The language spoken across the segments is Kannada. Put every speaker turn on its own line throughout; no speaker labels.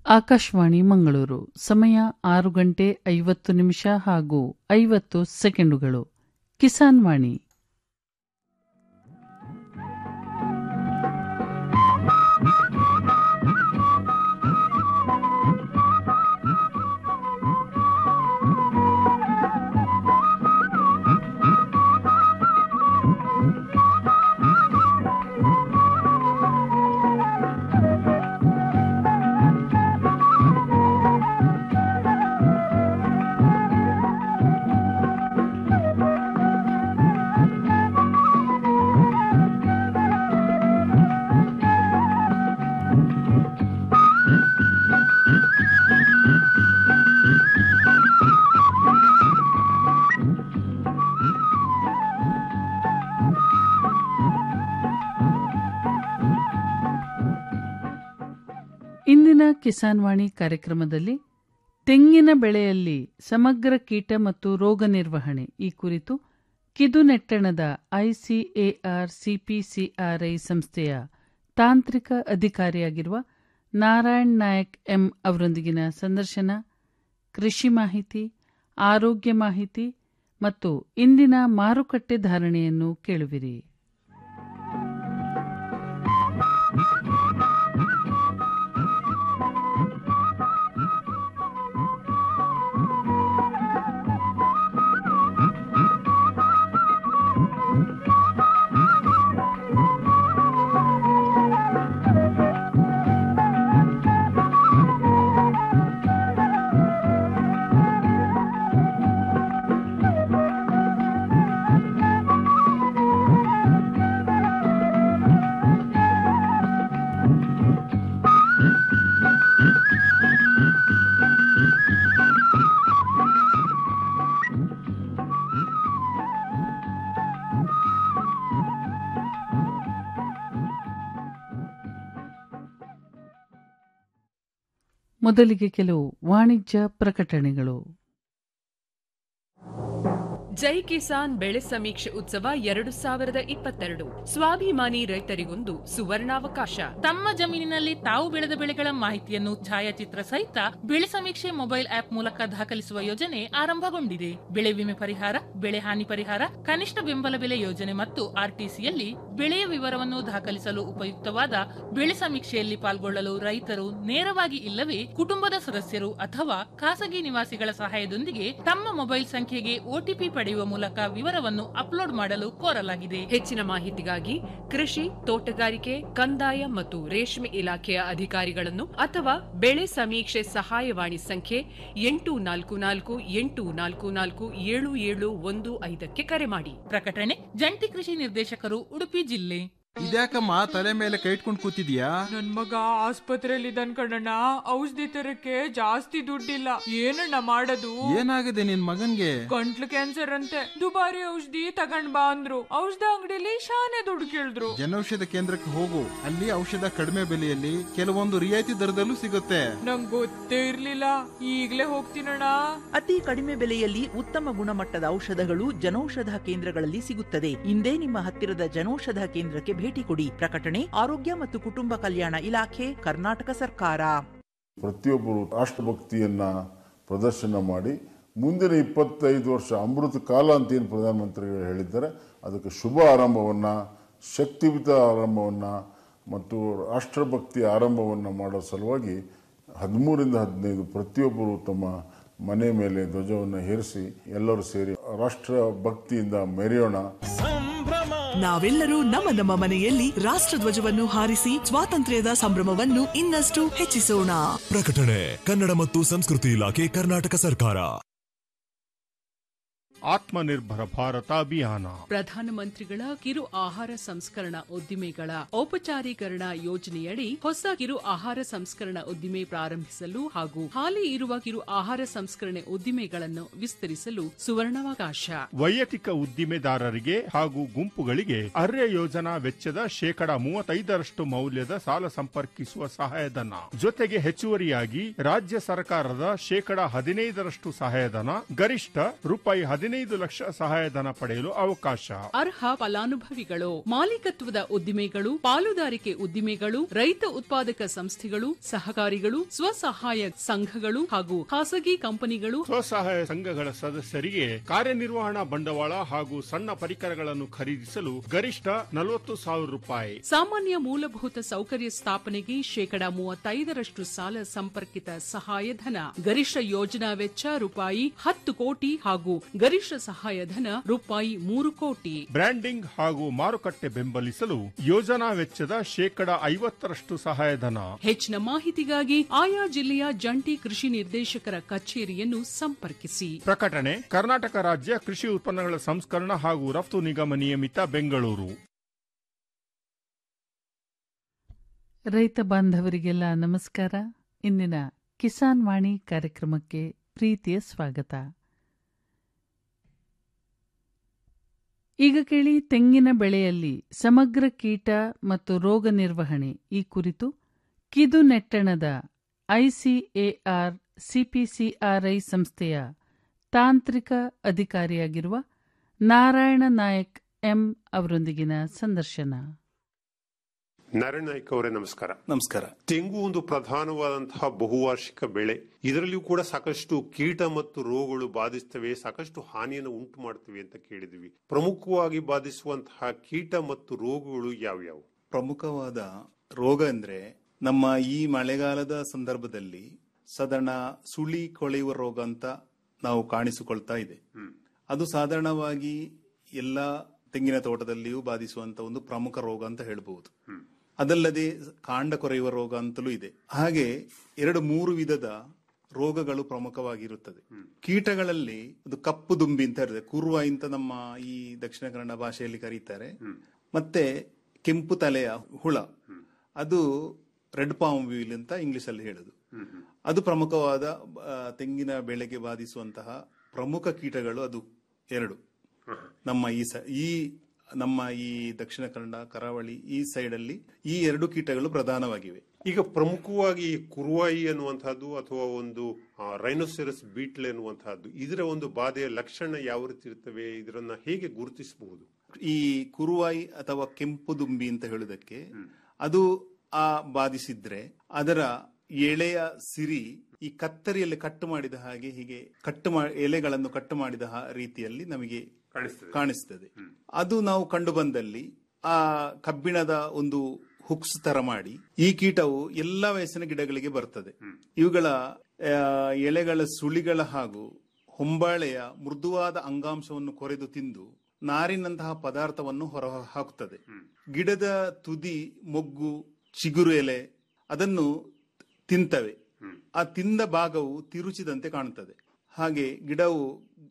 ಆಕಾಶವಾಣಿ ಮಂಗಳೂರು ಸಮಯ ಆರು ಗಂಟೆ ಐವತ್ತು ನಿಮಿಷ ಹಾಗೂ ಐವತ್ತು ಸೆಕೆಂಡುಗಳು ಕಿಸಾನ್ ವಾಣಿ ಇಂದಿನ ಕಿಸಾನ್ ವಾಣಿ ಕಾರ್ಯಕ್ರಮದಲ್ಲಿ ತೆಂಗಿನ ಬೆಳೆಯಲ್ಲಿ ಸಮಗ್ರ ಕೀಟ ಮತ್ತು ರೋಗ ನಿರ್ವಹಣೆ ಈ ಕುರಿತು ಕಿದುನೆಟ್ಟಣದ ಐಸಿಎಆರ್ ಸಿಪಿಸಿಆರ್ಐ ಸಂಸ್ಥೆಯ ತಾಂತ್ರಿಕ ಅಧಿಕಾರಿಯಾಗಿರುವ ನಾರಾಯಣ್ ನಾಯಕ್ ಎಂ ಅವರೊಂದಿಗಿನ ಸಂದರ್ಶನ ಕೃಷಿ ಮಾಹಿತಿ ಆರೋಗ್ಯ ಮಾಹಿತಿ ಮತ್ತು ಇಂದಿನ ಮಾರುಕಟ್ಟೆ ಧಾರಣೆಯನ್ನು ಕೇಳುವಿರಿ ಮೊದಲಿಗೆ ಕೆಲವು ವಾಣಿಜ್ಯ ಪ್ರಕಟಣೆಗಳು
ಜೈ ಕಿಸಾನ್ ಬೆಳೆ ಸಮೀಕ್ಷೆ ಉತ್ಸವ ಎರಡು ಸಾವಿರದ ಇಪ್ಪತ್ತೆರಡು ಸ್ವಾಭಿಮಾನಿ ರೈತರಿಗೊಂದು ಸುವರ್ಣಾವಕಾಶ
ತಮ್ಮ ಜಮೀನಿನಲ್ಲಿ ತಾವು ಬೆಳೆದ ಬೆಳೆಗಳ ಮಾಹಿತಿಯನ್ನು ಛಾಯಾಚಿತ್ರ ಸಹಿತ ಬೆಳೆ ಸಮೀಕ್ಷೆ ಮೊಬೈಲ್ ಆಪ್ ಮೂಲಕ ದಾಖಲಿಸುವ ಯೋಜನೆ ಆರಂಭಗೊಂಡಿದೆ ಬೆಳೆ ವಿಮೆ ಪರಿಹಾರ ಬೆಳೆ ಹಾನಿ ಪರಿಹಾರ ಕನಿಷ್ಠ ಬೆಂಬಲ ಬೆಲೆ ಯೋಜನೆ ಮತ್ತು ಆರ್ಟಿಸಿಯಲ್ಲಿ ಬೆಳೆಯ ವಿವರವನ್ನು ದಾಖಲಿಸಲು ಉಪಯುಕ್ತವಾದ ಬೆಳೆ ಸಮೀಕ್ಷೆಯಲ್ಲಿ ಪಾಲ್ಗೊಳ್ಳಲು ರೈತರು ನೇರವಾಗಿ ಇಲ್ಲವೇ ಕುಟುಂಬದ ಸದಸ್ಯರು ಅಥವಾ ಖಾಸಗಿ ನಿವಾಸಿಗಳ ಸಹಾಯದೊಂದಿಗೆ ತಮ್ಮ ಮೊಬೈಲ್ ಸಂಖ್ಯೆಗೆ ಒಟಿಪಿ ಪಡೆಯುವ ಮೂಲಕ ವಿವರವನ್ನು ಅಪ್ಲೋಡ್ ಮಾಡಲು ಕೋರಲಾಗಿದೆ
ಹೆಚ್ಚಿನ ಮಾಹಿತಿಗಾಗಿ ಕೃಷಿ ತೋಟಗಾರಿಕೆ ಕಂದಾಯ ಮತ್ತು ರೇಷ್ಮೆ ಇಲಾಖೆಯ ಅಧಿಕಾರಿಗಳನ್ನು ಅಥವಾ ಬೆಳೆ ಸಮೀಕ್ಷೆ ಸಹಾಯವಾಣಿ ಸಂಖ್ಯೆ ಎಂಟು ನಾಲ್ಕು ನಾಲ್ಕು ಎಂಟು ನಾಲ್ಕು ನಾಲ್ಕು ಏಳು ಏಳು ಒಂದು ಐದಕ್ಕೆ ಕರೆ ಮಾಡಿ
ಪ್ರಕಟಣೆ ಜಂಟಿ ಕೃಷಿ ನಿರ್ದೇಶಕರು ಉಡುಪಿ ಜಿಲ್ಲೆ
ಇದ್ಯಾಕಮ್ಮ ತಲೆ ಮೇಲೆ ಕೈ ಇಟ್ಕೊಂಡು ಕೂತಿದ್ಯಾ
ನನ್ ಮಗ ಆಸ್ಪತ್ರೆಯಲ್ಲಿ ಇದ್ದಾನ್ ಕಣಣ್ಣ ಔಷಧಿ ತರಕ್ಕೆ ಜಾಸ್ತಿ ದುಡ್ಡಿಲ್ಲ ಏನಣ್ಣ ಮಾಡೋದು
ಏನಾಗಿದೆ ನಿನ್ ಮಗನ್ಗೆ
ಗಂಟ್ಲು ಕ್ಯಾನ್ಸರ್ ಅಂತೆ ದುಬಾರಿ ಔಷಧಿ ತಗೊಂಡ್ ಬಾ ಅಂದ್ರು ಔಷಧ ಅಂಗಡಿಲಿ ಶಾನೆ ದುಡ್ಡು ಕೇಳಿದ್ರು
ಜನೌಷಧ ಕೇಂದ್ರಕ್ಕೆ ಹೋಗು ಅಲ್ಲಿ ಔಷಧ ಕಡಿಮೆ ಬೆಲೆಯಲ್ಲಿ ಕೆಲವೊಂದು ರಿಯಾಯಿತಿ ದರದಲ್ಲೂ ಸಿಗುತ್ತೆ
ನಂಗ್ ಗೊತ್ತೇ ಇರ್ಲಿಲ್ಲ ಈಗ್ಲೇ ಹೋಗ್ತೀನಣ್ಣ
ಅತಿ ಕಡಿಮೆ ಬೆಲೆಯಲ್ಲಿ ಉತ್ತಮ ಗುಣಮಟ್ಟದ ಔಷಧಗಳು ಜನೌಷಧ ಕೇಂದ್ರಗಳಲ್ಲಿ ಸಿಗುತ್ತದೆ ಇಂದೇ ನಿಮ್ಮ ಹತ್ತಿರದ ಜನೌಷಧ ಕೇಂದ್ರಕ್ಕೆ ಭೇಟಿ ಕೊಡಿ ಪ್ರಕಟಣೆ ಆರೋಗ್ಯ ಮತ್ತು ಕುಟುಂಬ ಕಲ್ಯಾಣ ಇಲಾಖೆ ಕರ್ನಾಟಕ ಸರ್ಕಾರ
ಪ್ರತಿಯೊಬ್ಬರು ರಾಷ್ಟ್ರಭಕ್ತಿಯನ್ನ ಪ್ರದರ್ಶನ ಮಾಡಿ ಮುಂದಿನ ಇಪ್ಪತ್ತೈದು ವರ್ಷ ಅಮೃತ ಕಾಲ ಅಂತ ಏನು ಪ್ರಧಾನಮಂತ್ರಿಗಳು ಹೇಳಿದ್ದಾರೆ ಅದಕ್ಕೆ ಶುಭ ಆರಂಭವನ್ನು ಶಕ್ತಿಯುತ ಆರಂಭವನ್ನು ಮತ್ತು ರಾಷ್ಟ್ರಭಕ್ತಿಯ ಆರಂಭವನ್ನು ಮಾಡೋ ಸಲುವಾಗಿ ಹದಿಮೂರಿಂದ ಹದಿನೈದು ಪ್ರತಿಯೊಬ್ಬರು ತಮ್ಮ ಮನೆ ಮೇಲೆ ಧ್ವಜವನ್ನು ಹೇರಿಸಿ ಎಲ್ಲರೂ ಸೇರಿ ರಾಷ್ಟ್ರ ಭಕ್ತಿಯಿಂದ ಮೆರೆಯೋಣ
ನಾವೆಲ್ಲರೂ ನಮ್ಮ ನಮ್ಮ ಮನೆಯಲ್ಲಿ ರಾಷ್ಟ್ರಧ್ವಜವನ್ನು ಹಾರಿಸಿ ಸ್ವಾತಂತ್ರ್ಯದ ಸಂಭ್ರಮವನ್ನು ಇನ್ನಷ್ಟು ಹೆಚ್ಚಿಸೋಣ
ಪ್ರಕಟಣೆ ಕನ್ನಡ ಮತ್ತು ಸಂಸ್ಕೃತಿ ಇಲಾಖೆ ಕರ್ನಾಟಕ ಸರ್ಕಾರ
ಆತ್ಮನಿರ್ಭರ ಭಾರತ ಅಭಿಯಾನ
ಪ್ರಧಾನಮಂತ್ರಿಗಳ ಕಿರು ಆಹಾರ ಸಂಸ್ಕರಣಾ ಉದ್ದಿಮೆಗಳ ಔಪಚಾರೀಕರಣ ಯೋಜನೆಯಡಿ ಹೊಸ ಕಿರು ಆಹಾರ ಸಂಸ್ಕರಣಾ ಉದ್ದಿಮೆ ಪ್ರಾರಂಭಿಸಲು ಹಾಗೂ ಹಾಲಿ ಇರುವ ಕಿರು ಆಹಾರ ಸಂಸ್ಕರಣೆ ಉದ್ದಿಮೆಗಳನ್ನು ವಿಸ್ತರಿಸಲು ಸುವರ್ಣಾವಕಾಶ
ವೈಯಕ್ತಿಕ ಉದ್ದಿಮೆದಾರರಿಗೆ ಹಾಗೂ ಗುಂಪುಗಳಿಗೆ ಅರ್ಯ ಯೋಜನಾ ವೆಚ್ಚದ ಶೇಕಡ ಮೂವತ್ತೈದರಷ್ಟು ಮೌಲ್ಯದ ಸಾಲ ಸಂಪರ್ಕಿಸುವ ಸಹಾಯಧನ ಜೊತೆಗೆ ಹೆಚ್ಚುವರಿಯಾಗಿ ರಾಜ್ಯ ಸರ್ಕಾರದ ಶೇಕಡ ಹದಿನೈದರಷ್ಟು ಸಹಾಯಧನ ಗರಿಷ್ಠ ರೂಪಾಯಿ ಹದಿನೈದು ಹದಿನೈದು ಲಕ್ಷ ಸಹಾಯಧನ ಪಡೆಯಲು ಅವಕಾಶ
ಅರ್ಹ ಫಲಾನುಭವಿಗಳು ಮಾಲೀಕತ್ವದ ಉದ್ದಿಮೆಗಳು ಪಾಲುದಾರಿಕೆ ಉದ್ದಿಮೆಗಳು ರೈತ ಉತ್ಪಾದಕ ಸಂಸ್ಥೆಗಳು ಸಹಕಾರಿಗಳು ಸ್ವಸಹಾಯ ಸಂಘಗಳು ಹಾಗೂ ಖಾಸಗಿ ಕಂಪನಿಗಳು
ಸ್ವಸಹಾಯ ಸಂಘಗಳ ಸದಸ್ಯರಿಗೆ ಕಾರ್ಯನಿರ್ವಹಣಾ ಬಂಡವಾಳ ಹಾಗೂ ಸಣ್ಣ ಪರಿಕರಗಳನ್ನು ಖರೀದಿಸಲು ಗರಿಷ್ಠ ನಲವತ್ತು ಸಾವಿರ ರೂಪಾಯಿ
ಸಾಮಾನ್ಯ ಮೂಲಭೂತ ಸೌಕರ್ಯ ಸ್ಥಾಪನೆಗೆ ಶೇಕಡ ಮೂವತ್ತೈದರಷ್ಟು ಸಾಲ ಸಂಪರ್ಕಿತ ಸಹಾಯಧನ ಗರಿಷ್ಠ ಯೋಜನಾ ವೆಚ್ಚ ರೂಪಾಯಿ ಹತ್ತು ಕೋಟಿ ಹಾಗೂ ಗರಿಷ್ಠ ಸಹಾಯಧನ ರೂಪಾಯಿ ಮೂರು ಕೋಟಿ
ಬ್ರ್ಯಾಂಡಿಂಗ್ ಹಾಗೂ ಮಾರುಕಟ್ಟೆ ಬೆಂಬಲಿಸಲು ಯೋಜನಾ ವೆಚ್ಚದ ಶೇಕಡ ಐವತ್ತರಷ್ಟು ಸಹಾಯಧನ
ಹೆಚ್ಚಿನ ಮಾಹಿತಿಗಾಗಿ ಆಯಾ ಜಿಲ್ಲೆಯ ಜಂಟಿ ಕೃಷಿ ನಿರ್ದೇಶಕರ ಕಚೇರಿಯನ್ನು ಸಂಪರ್ಕಿಸಿ
ಪ್ರಕಟಣೆ ಕರ್ನಾಟಕ ರಾಜ್ಯ ಕೃಷಿ ಉತ್ಪನ್ನಗಳ ಸಂಸ್ಕರಣ ಹಾಗೂ ರಫ್ತು ನಿಗಮ ನಿಯಮಿತ ಬೆಂಗಳೂರು
ರೈತ ಬಾಂಧವರಿಗೆಲ್ಲ ನಮಸ್ಕಾರ ಇಂದಿನ ಕಿಸಾನ್ ವಾಣಿ ಕಾರ್ಯಕ್ರಮಕ್ಕೆ ಪ್ರೀತಿಯ ಸ್ವಾಗತ ಈಗ ಕೇಳಿ ತೆಂಗಿನ ಬೆಳೆಯಲ್ಲಿ ಸಮಗ್ರ ಕೀಟ ಮತ್ತು ರೋಗ ನಿರ್ವಹಣೆ ಈ ಕುರಿತು ಕಿದು ನೆಟ್ಟಣದ ಐಸಿಎಆರ್ ಸಿಪಿಸಿಆರ್ಐ ಸಂಸ್ಥೆಯ ತಾಂತ್ರಿಕ ಅಧಿಕಾರಿಯಾಗಿರುವ ನಾರಾಯಣ ನಾಯಕ್ ಎಂ ಅವರೊಂದಿಗಿನ ಸಂದರ್ಶನ
ನಾರಾಯಣ ನಾಯ್ಕ ಅವರೇ ನಮಸ್ಕಾರ
ನಮಸ್ಕಾರ
ತೆಂಗು ಒಂದು ಪ್ರಧಾನವಾದಂತಹ ಬಹುವಾರ್ಷಿಕ ಬೆಳೆ ಇದರಲ್ಲಿಯೂ ಕೂಡ ಸಾಕಷ್ಟು ಕೀಟ ಮತ್ತು ರೋಗಗಳು ಬಾಧಿಸ್ತವೆ ಸಾಕಷ್ಟು ಹಾನಿಯನ್ನು ಉಂಟು ಮಾಡ್ತವೆ ಅಂತ ಕೇಳಿದ್ವಿ ಪ್ರಮುಖವಾಗಿ ಬಾಧಿಸುವಂತಹ ಕೀಟ ಮತ್ತು ರೋಗಗಳು ಯಾವ್ಯಾವು
ಪ್ರಮುಖವಾದ ರೋಗ ಅಂದ್ರೆ ನಮ್ಮ ಈ ಮಳೆಗಾಲದ ಸಂದರ್ಭದಲ್ಲಿ ಸಾಧಾರಣ ಸುಳಿ ಕೊಳೆಯುವ ರೋಗ ಅಂತ ನಾವು ಕಾಣಿಸಿಕೊಳ್ತಾ ಇದೆ ಅದು ಸಾಧಾರಣವಾಗಿ ಎಲ್ಲ ತೆಂಗಿನ ತೋಟದಲ್ಲಿಯೂ ಬಾಧಿಸುವಂತ ಒಂದು ಪ್ರಮುಖ ರೋಗ ಅಂತ ಹೇಳಬಹುದು ಅದಲ್ಲದೆ ಕಾಂಡ ಕೊರೆಯುವ ರೋಗ ಅಂತಲೂ ಇದೆ ಹಾಗೆ ಎರಡು ಮೂರು ವಿಧದ ರೋಗಗಳು ಪ್ರಮುಖವಾಗಿರುತ್ತದೆ ಕೀಟಗಳಲ್ಲಿ ಅದು ಕಪ್ಪು ದುಂಬಿ ಅಂತ ಇರ್ತದೆ ಕುರುವ ಅಂತ ನಮ್ಮ ಈ ದಕ್ಷಿಣ ಕನ್ನಡ ಭಾಷೆಯಲ್ಲಿ ಕರೀತಾರೆ ಮತ್ತೆ ಕೆಂಪು ತಲೆಯ ಹುಳ ಅದು ರೆಡ್ ಪಾಮ್ ವೀಲ್ ಅಂತ ಇಂಗ್ಲಿಷ್ ಅಲ್ಲಿ ಹೇಳುದು ಅದು ಪ್ರಮುಖವಾದ ಆ, ತೆಂಗಿನ ಬೆಳೆಗೆ ಬಾಧಿಸುವಂತಹ ಪ್ರಮುಖ ಕೀಟಗಳು ಅದು ಎರಡು ನಮ್ಮ ಈ ಸ ಈ ನಮ್ಮ ಈ ದಕ್ಷಿಣ ಕನ್ನಡ ಕರಾವಳಿ ಈ ಸೈಡ್ ಅಲ್ಲಿ ಈ ಎರಡು ಕೀಟಗಳು ಪ್ರಧಾನವಾಗಿವೆ
ಈಗ ಪ್ರಮುಖವಾಗಿ ಈ ಕುರುವಾಯಿ ಅನ್ನುವಂತಹದ್ದು ಅಥವಾ ಒಂದು ರೈನೋಸೆರಸ್ ಬೀಟ್ಲ್ ಎನ್ನುವಂತಹದ್ದು ಇದರ ಒಂದು ಬಾಧೆಯ ಲಕ್ಷಣ ಯಾವ ರೀತಿ ಇರ್ತವೆ ಇದರನ್ನ ಹೇಗೆ ಗುರುತಿಸಬಹುದು
ಈ ಕುರುವಾಯಿ ಅಥವಾ ಕೆಂಪು ದುಂಬಿ ಅಂತ ಹೇಳುವುದಕ್ಕೆ ಅದು ಆ ಬಾಧಿಸಿದ್ರೆ ಅದರ ಎಳೆಯ ಸಿರಿ ಈ ಕತ್ತರಿಯಲ್ಲಿ ಕಟ್ಟು ಮಾಡಿದ ಹಾಗೆ ಹೀಗೆ ಕಟ್ಟು ಮಾ ಎಲೆಗಳನ್ನು ಕಟ್ಟು ಮಾಡಿದ ಹಾ- ರೀತಿಯಲ್ಲಿ ನಮಗೆ ಕಾಣಿಸ್ತದೆ ಅದು ನಾವು ಕಂಡು ಬಂದಲ್ಲಿ ಆ ಕಬ್ಬಿಣದ ಒಂದು ಹುಕ್ಸ್ ತರ ಮಾಡಿ ಈ ಕೀಟವು ಎಲ್ಲಾ ವಯಸ್ಸಿನ ಗಿಡಗಳಿಗೆ ಬರ್ತದೆ ಇವುಗಳ ಆ, ಎಲೆಗಳ ಸುಳಿಗಳ ಹಾಗೂ ಹೊಂಬಾಳೆಯ ಮೃದುವಾದ ಅಂಗಾಂಶವನ್ನು ಕೊರೆದು ತಿಂದು ನಾರಿನಂತಹ ಪದಾರ್ಥವನ್ನು ಹೊರ ಹಾಕುತ್ತದೆ ಗಿಡದ ತುದಿ ಮೊಗ್ಗು ಚಿಗುರು ಎಲೆ ಅದನ್ನು ತಿಂತವೆ ಆ ತಿಂದ ಭಾಗವು ತಿರುಚಿದಂತೆ ಕಾಣುತ್ತದೆ ಹಾಗೆ ಗಿಡವು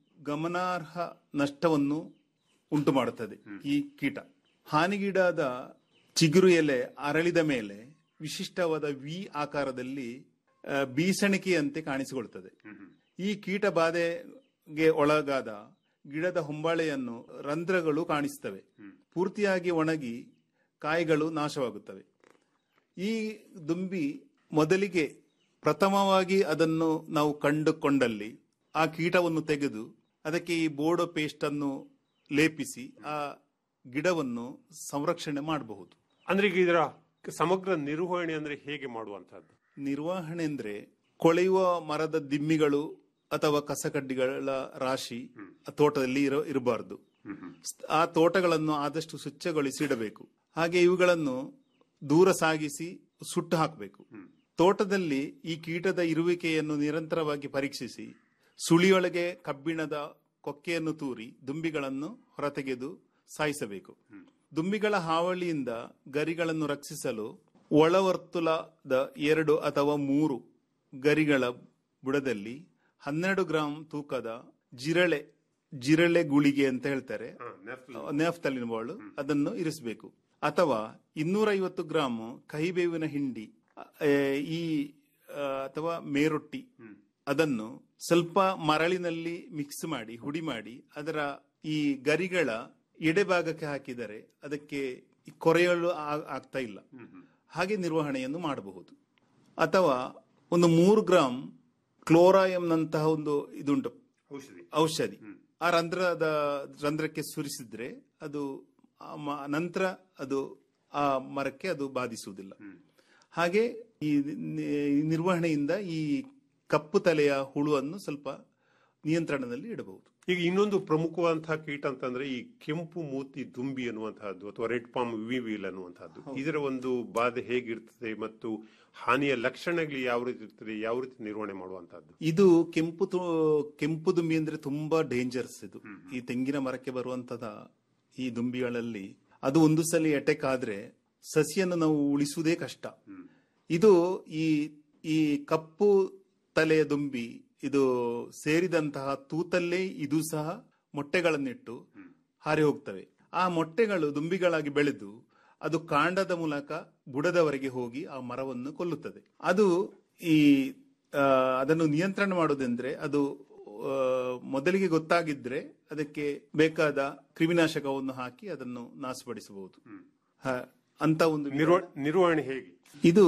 ಗಮನಾರ್ಹ ನಷ್ಟವನ್ನು ಉಂಟು ಮಾಡುತ್ತದೆ ಈ ಕೀಟ ಹಾನಿಗೀಡಾದ ಚಿಗುರು ಎಲೆ ಅರಳಿದ ಮೇಲೆ ವಿಶಿಷ್ಟವಾದ ವಿ ಆಕಾರದಲ್ಲಿ ಆ, ಬೀಸಣಿಕೆಯಂತೆ ಕಾಣಿಸಿಕೊಳ್ತದೆ ಈ ಕೀಟ ಬಾಧೆಗೆ ಒಳಗಾದ ಗಿಡದ ಹೊಂಬಾಳೆಯನ್ನು ರಂಧ್ರಗಳು ಕಾಣಿಸ್ತವೆ ಪೂರ್ತಿಯಾಗಿ ಒಣಗಿ ಕಾಯಿಗಳು ನಾಶವಾಗುತ್ತವೆ ಈ ದುಂಬಿ ಮೊದಲಿಗೆ ಪ್ರಥಮವಾಗಿ ಅದನ್ನು ನಾವು ಕಂಡುಕೊಂಡಲ್ಲಿ ಆ ಕೀಟವನ್ನು ತೆಗೆದು ಅದಕ್ಕೆ ಈ ಬೋರ್ಡೋ ಪೇಸ್ಟ್ ಅನ್ನು ಲೇಪಿಸಿ ಆ ಗಿಡವನ್ನು ಸಂರಕ್ಷಣೆ ಮಾಡಬಹುದು
ಅಂದ್ರೆ ಈಗ ಇದರ ಸಮಗ್ರ ನಿರ್ವಹಣೆ ಅಂದ್ರೆ ಹೇಗೆ ಮಾಡುವಂತಹದ್ದು
ನಿರ್ವಹಣೆ ಅಂದ್ರೆ ಕೊಳೆಯುವ ಮರದ ದಿಮ್ಮಿಗಳು ಅಥವಾ ಕಸಕಡ್ಡಿಗಳ ರಾಶಿ ಆ ತೋಟದಲ್ಲಿ ಇರ ಇರಬಾರದು ಆ ತೋಟಗಳನ್ನು ಆದಷ್ಟು ಸ್ವಚ್ಛಗೊಳಿಸಿ ಇಡಬೇಕು ಹಾಗೆ ಇವುಗಳನ್ನು ದೂರ ಸಾಗಿಸಿ ಸುಟ್ಟು ಹಾಕಬೇಕು ತೋಟದಲ್ಲಿ ಈ ಕೀಟದ ಇರುವಿಕೆಯನ್ನು ನಿರಂತರವಾಗಿ ಪರೀಕ್ಷಿಸಿ ಸುಳಿಯೊಳಗೆ ಕಬ್ಬಿಣದ ಕೊಕ್ಕೆಯನ್ನು ತೂರಿ ದುಂಬಿಗಳನ್ನು ಹೊರತೆಗೆದು ಸಾಯಿಸಬೇಕು ದುಂಬಿಗಳ ಹಾವಳಿಯಿಂದ ಗರಿಗಳನ್ನು ರಕ್ಷಿಸಲು ಒಳವರ್ತುಲದ ಎರಡು ಅಥವಾ ಮೂರು ಗರಿಗಳ ಬುಡದಲ್ಲಿ ಹನ್ನೆರಡು ಗ್ರಾಂ ತೂಕದ ಜಿರಳೆ ಜಿರಳೆ ಗುಳಿಗೆ ಅಂತ ಹೇಳ್ತಾರೆ ನ್ಯಾಫ್ತಲಿನ್ ಬಾಳು ಅದನ್ನು ಇರಿಸಬೇಕು ಅಥವಾ ಇನ್ನೂರೈವತ್ತು ಗ್ರಾಂ ಕಹಿಬೇವಿನ ಹಿಂಡಿ ಆ, ಈ ಆ, ಅಥವಾ ಮೇರೊಟ್ಟಿ ಅದನ್ನು ಸ್ವಲ್ಪ ಮರಳಿನಲ್ಲಿ ಮಿಕ್ಸ್ ಮಾಡಿ ಹುಡಿ ಮಾಡಿ ಅದರ ಈ ಗರಿಗಳ ಎಡೆಭಾಗಕ್ಕೆ ಹಾಕಿದರೆ ಅದಕ್ಕೆ ಈ ಕೊರೆಯಲು ಆ- ಆಗ್ತಾ ಇಲ್ಲ ಹಾಗೆ ನಿರ್ವಹಣೆಯನ್ನು ಮಾಡಬಹುದು ಅಥವಾ ಒಂದು ಮೂರು ಗ್ರಾಂ ಕ್ಲೋರಾಯಂನಂತಹ ಒಂದು ಇದುಂಟು ಔಷಧಿ ಆ ರಂಧ್ರದ ರಂಧ್ರಕ್ಕೆ ಸುರಿಸಿದ್ರೆ ಅದು ಆ ಮ- ನಂತರ ಅದು ಆ ಮರಕ್ಕೆ ಅದು ಬಾಧಿಸುವುದಿಲ್ಲ ಹಾಗೆ ಈ ನಿ- ನಿರ್ವಹಣೆಯಿಂದ ಈ ಕಪ್ಪು ತಲೆಯ ಹುಳುವನ್ನು ಸ್ವಲ್ಪ ನಿಯಂತ್ರಣದಲ್ಲಿ ಇಡಬಹುದು
ಈಗ ಇನ್ನೊಂದು ಪ್ರಮುಖವಾದಂತಹ ಕೀಟ ಅಂತಂದ್ರೆ ಈ ಕೆಂಪು ಮೂತಿ ದುಂಬಿ ಅನ್ನುವಂತಹದ್ದು ಅಥವಾ ರೆಡ್ ಪಾಮ್ ವಿವಿಲ್ ಅನ್ನುವಂತಹದ್ದು ಇದರ ಒಂದು ಬಾಧೆ ಹೇಗಿರ್ತದೆ ಮತ್ತು ಹಾನಿಯ ಲಕ್ಷಣಗಳು ಯಾವ ರೀತಿ ಇರ್ತದೆ ಯಾವ ರೀತಿ ನಿರ್ವಹಣೆ ಮಾಡುವಂತಹದ್ದು
ಇದು ಕೆಂಪು ತು- ಕೆಂಪು ದುಂಬಿ ಅಂದ್ರೆ ತುಂಬಾ ಡೇಂಜರ್ಸ್ ಇದು ಈ ತೆಂಗಿನ ಮರಕ್ಕೆ ಬರುವಂತದ ಈ ದುಂಬಿಗಳಲ್ಲಿ ಅದು ಒಂದು ಸಲ ಅಟ್ಯಾಕ್ ಆದ್ರೆ ಸಸಿಯನ್ನು ನಾವು ಉಳಿಸುವುದೇ ಕಷ್ಟ ಇದು ಈ ಈ ಕಪ್ಪು ತಲೆಯ ದುಂಬಿ ಇದು ಸೇರಿದಂತಹ ತೂತಲ್ಲೇ ಇದು ಸಹ ಮೊಟ್ಟೆಗಳನ್ನಿಟ್ಟು ಹಾರಿ ಹೋಗ್ತವೆ ಆ ಮೊಟ್ಟೆಗಳು ದುಂಬಿಗಳಾಗಿ ಬೆಳೆದು ಅದು ಕಾಂಡದ ಮೂಲಕ ಬುಡದವರೆಗೆ ಹೋಗಿ ಆ ಮರವನ್ನು ಕೊಲ್ಲುತ್ತದೆ ಅದು ಈ ಆ, ಅದನ್ನು ನಿಯಂತ್ರಣ ಮಾಡುವುದೆಂದ್ರೆ ಅದು ಆ, ಮೊದಲಿಗೆ ಗೊತ್ತಾಗಿದ್ರೆ ಅದಕ್ಕೆ ಬೇಕಾದ ಕ್ರಿಮಿನಾಶಕವನ್ನು ಹಾಕಿ ಅದನ್ನು ನಾಶಪಡಿಸಬಹುದು ಹ, ಅಂತ ಒಂದು
ನಿರ್ವಹಣೆ ಹೇಗೆ
ಇದು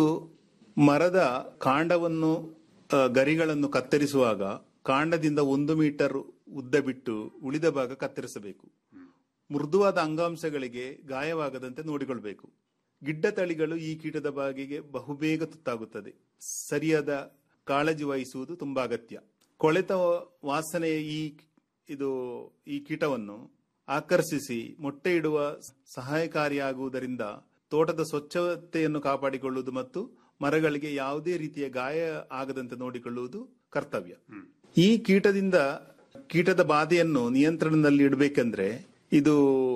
ಮರದ ಕಾಂಡವನ್ನು ಆ, ಗರಿಗಳನ್ನು ಕತ್ತರಿಸುವಾಗ ಕಾಂಡದಿಂದ ಒಂದು ಮೀಟರ್ ಉದ್ದ ಬಿಟ್ಟು ಉಳಿದ ಭಾಗ ಕತ್ತರಿಸಬೇಕು ಮೃದುವಾದ ಅಂಗಾಂಶಗಳಿಗೆ ಗಾಯವಾಗದಂತೆ ನೋಡಿಕೊಳ್ಬೇಕು ಗಿಡ್ಡ ತಳಿಗಳು ಈ ಕೀಟದ ಬಾಗಿಗೆ ಬಹುಬೇಗ ತುತ್ತಾಗುತ್ತದೆ ಸರಿಯಾದ ಕಾಳಜಿ ವಹಿಸುವುದು ತುಂಬಾ ಅಗತ್ಯ ಕೊಳೆತ ವಾಸನೆಯ ಈ ಇದು ಈ ಕೀಟವನ್ನು ಆಕರ್ಷಿಸಿ ಮೊಟ್ಟೆ ಇಡುವ ಸಹಾಯಕಾರಿಯಾಗುವುದರಿಂದ ತೋಟದ ಸ್ವಚ್ಛತೆಯನ್ನು ಕಾಪಾಡಿಕೊಳ್ಳುವುದು ಮತ್ತು ಮರಗಳಿಗೆ ಯಾವುದೇ ರೀತಿಯ ಗಾಯ ಆಗದಂತೆ ನೋಡಿಕೊಳ್ಳುವುದು ಕರ್ತವ್ಯ ಈ ಕೀಟದಿಂದ ಕೀಟದ ಬಾಧೆಯನ್ನು ನಿಯಂತ್ರಣದಲ್ಲಿ ಇಡಬೇಕೆಂದ್ರೆ ಇದು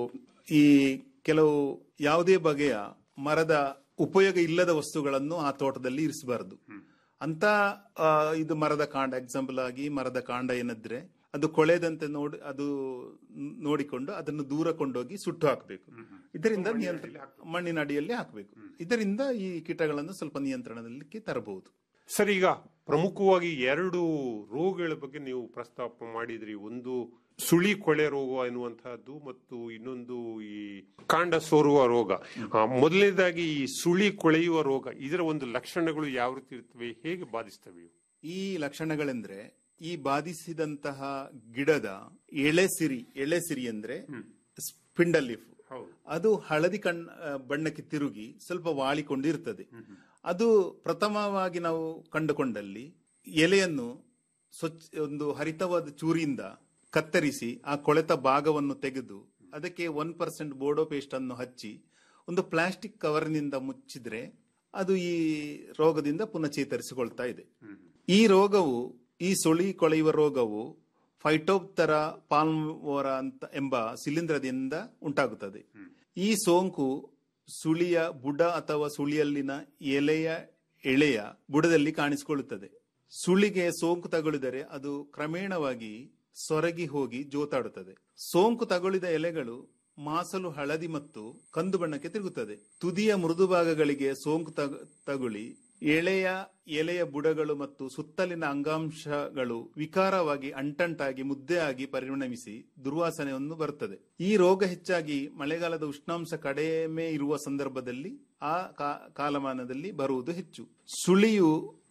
ಈ ಕೆಲವು ಯಾವುದೇ ಬಗೆಯ ಮರದ ಉಪಯೋಗ ಇಲ್ಲದ ವಸ್ತುಗಳನ್ನು ಆ ತೋಟದಲ್ಲಿ ಇರಿಸಬಾರದು ಅಂತ ಆ, ಇದು ಮರದ ಕಾಂಡ ಎಕ್ಸಾಂಪಲ್ ಆಗಿ ಮರದ ಕಾಂಡ ಏನಿದ್ರೆ ಅದು ಕೊಳೆದಂತೆ ನೋಡಿ ಅದು ನೋಡಿಕೊಂಡು ಅದನ್ನು ದೂರ ಕೊಂಡೋಗಿ ಸುಟ್ಟು ಹಾಕಬೇಕು ಇದರಿಂದ ನಿಯಂತ್ರಣ ಮಣ್ಣಿನ ಅಡಿಯಲ್ಲಿ ಹಾಕಬೇಕು ಇದರಿಂದ ಈ ಕೀಟಗಳನ್ನು ಸ್ವಲ್ಪ ನಿಯಂತ್ರಣದಲ್ಲಿ ತರಬಹುದು
ಸರ್ ಈಗ ಪ್ರಮುಖವಾಗಿ ಎರಡು ರೋಗಗಳ ಬಗ್ಗೆ ನೀವು ಪ್ರಸ್ತಾಪ ಮಾಡಿದ್ರಿ ಒಂದು ಸುಳಿ ಕೊಳೆ ರೋಗ ಎನ್ನುವಂತಹದ್ದು ಮತ್ತು ಇನ್ನೊಂದು ಈ ಕಾಂಡ ಸೋರುವ ರೋಗ ಆ, ಮೊದಲನೇದಾಗಿ ಈ ಸುಳಿ ಕೊಳೆಯುವ ರೋಗ ಇದರ ಒಂದು ಲಕ್ಷಣಗಳು ಯಾವ ರೀತಿ ಇರ್ತವೆ ಹೇಗೆ ಬಾಧಿಸ್ತವೆ ಇವು?
ಈ ಲಕ್ಷಣಗಳೆಂದ್ರೆ ಈ ಬಾಧಿಸಿದಂತಹ ಗಿಡದ ಎಳೆ ಸಿರಿ ಎಳೆ ಸಿರಿ ಅಂದ್ರೆ ಸ್ಪಿಂಡಲ್ ಲೀಫ್ ಅದು ಹಳದಿ ಕಣ್ ಆ, ಬಣ್ಣಕ್ಕೆ ತಿರುಗಿ ಸ್ವಲ್ಪ ವಾಳಿಕೊಂಡಿರ್ತದೆ ಅದು ಪ್ರಥಮವಾಗಿ ನಾವು ಕಂಡುಕೊಂಡಲ್ಲಿ ಎಲೆಯನ್ನು ಸ್ವಚ್ಛ ಒಂದು ಹರಿತವಾದ ಚೂರಿಯಿಂದ ಕತ್ತರಿಸಿ ಆ ಕೊಳೆತ ಭಾಗವನ್ನು ತೆಗೆದು ಅದಕ್ಕೆ ಒನ್ ಪರ್ಸೆಂಟ್ ಬೋಡೋ ಪೇಸ್ಟ್ ಅನ್ನು ಹಚ್ಚಿ ಒಂದು ಪ್ಲಾಸ್ಟಿಕ್ ಕವರ್ನಿಂದ ಮುಚ್ಚಿದ್ರೆ ಅದು ಈ ರೋಗದಿಂದ ಪುನಃ ಚೇತರಿಸಿಕೊಳ್ತಾ ಇದೆ ಈ ರೋಗವು ಈ ಸುಳಿ ಕೊಳೆಯುವ ರೋಗವು ಫೈಟೋಪ್ತರ ಪಾಲ್ಮೋರ ಅಂತ ಎಂಬ ಶಿಲೀಂಧ್ರದಿಂದ ಉಂಟಾಗುತ್ತದೆ ಈ ಸೋಂಕು ಸುಳಿಯ ಬುಡ ಅಥವಾ ಸುಳಿಯಲ್ಲಿನ ಎಲೆಯ ಎಳೆಯ ಬುಡದಲ್ಲಿ ಕಾಣಿಸಿಕೊಳ್ಳುತ್ತದೆ ಸುಳಿಗೆ ಸೋಂಕು ತಗುಲಿದರೆ ಅದು ಕ್ರಮೇಣವಾಗಿ ಸೊರಗಿ ಹೋಗಿ ಜೋತಾಡುತ್ತದೆ ಸೋಂಕು ತಗುಲಿದ ಎಲೆಗಳು ಮಾಸಲು ಹಳದಿ ಮತ್ತು ಕಂದು ಬಣ್ಣಕ್ಕೆ ತಿರುಗುತ್ತದೆ ತುದಿಯ ಮೃದು ಭಾಗಗಳಿಗೆ ಸೋಂಕು ತಗ- ತಗುಲಿ ಎಳೆಯ ಎಲೆಯ ಬುಡಗಳು ಮತ್ತು ಸುತ್ತಲಿನ ಅಂಗಾಂಶಗಳು ವಿಕಾರವಾಗಿ ಅಂಟಂಟಾಗಿ ಮುದ್ದೆಯಾಗಿ ಪರಿಣಮಿಸಿ ದುರ್ವಾಸನೆಯನ್ನು ಬರುತ್ತದೆ ಈ ರೋಗ ಹೆಚ್ಚಾಗಿ ಮಳೆಗಾಲದ ಉಷ್ಣಾಂಶ ಕಡಿಮೆ ಇರುವ ಸಂದರ್ಭದಲ್ಲಿ ಆ ಕಾ- ಕಾಲಮಾನದಲ್ಲಿ ಬರುವುದು ಹೆಚ್ಚು ಸುಳಿಯು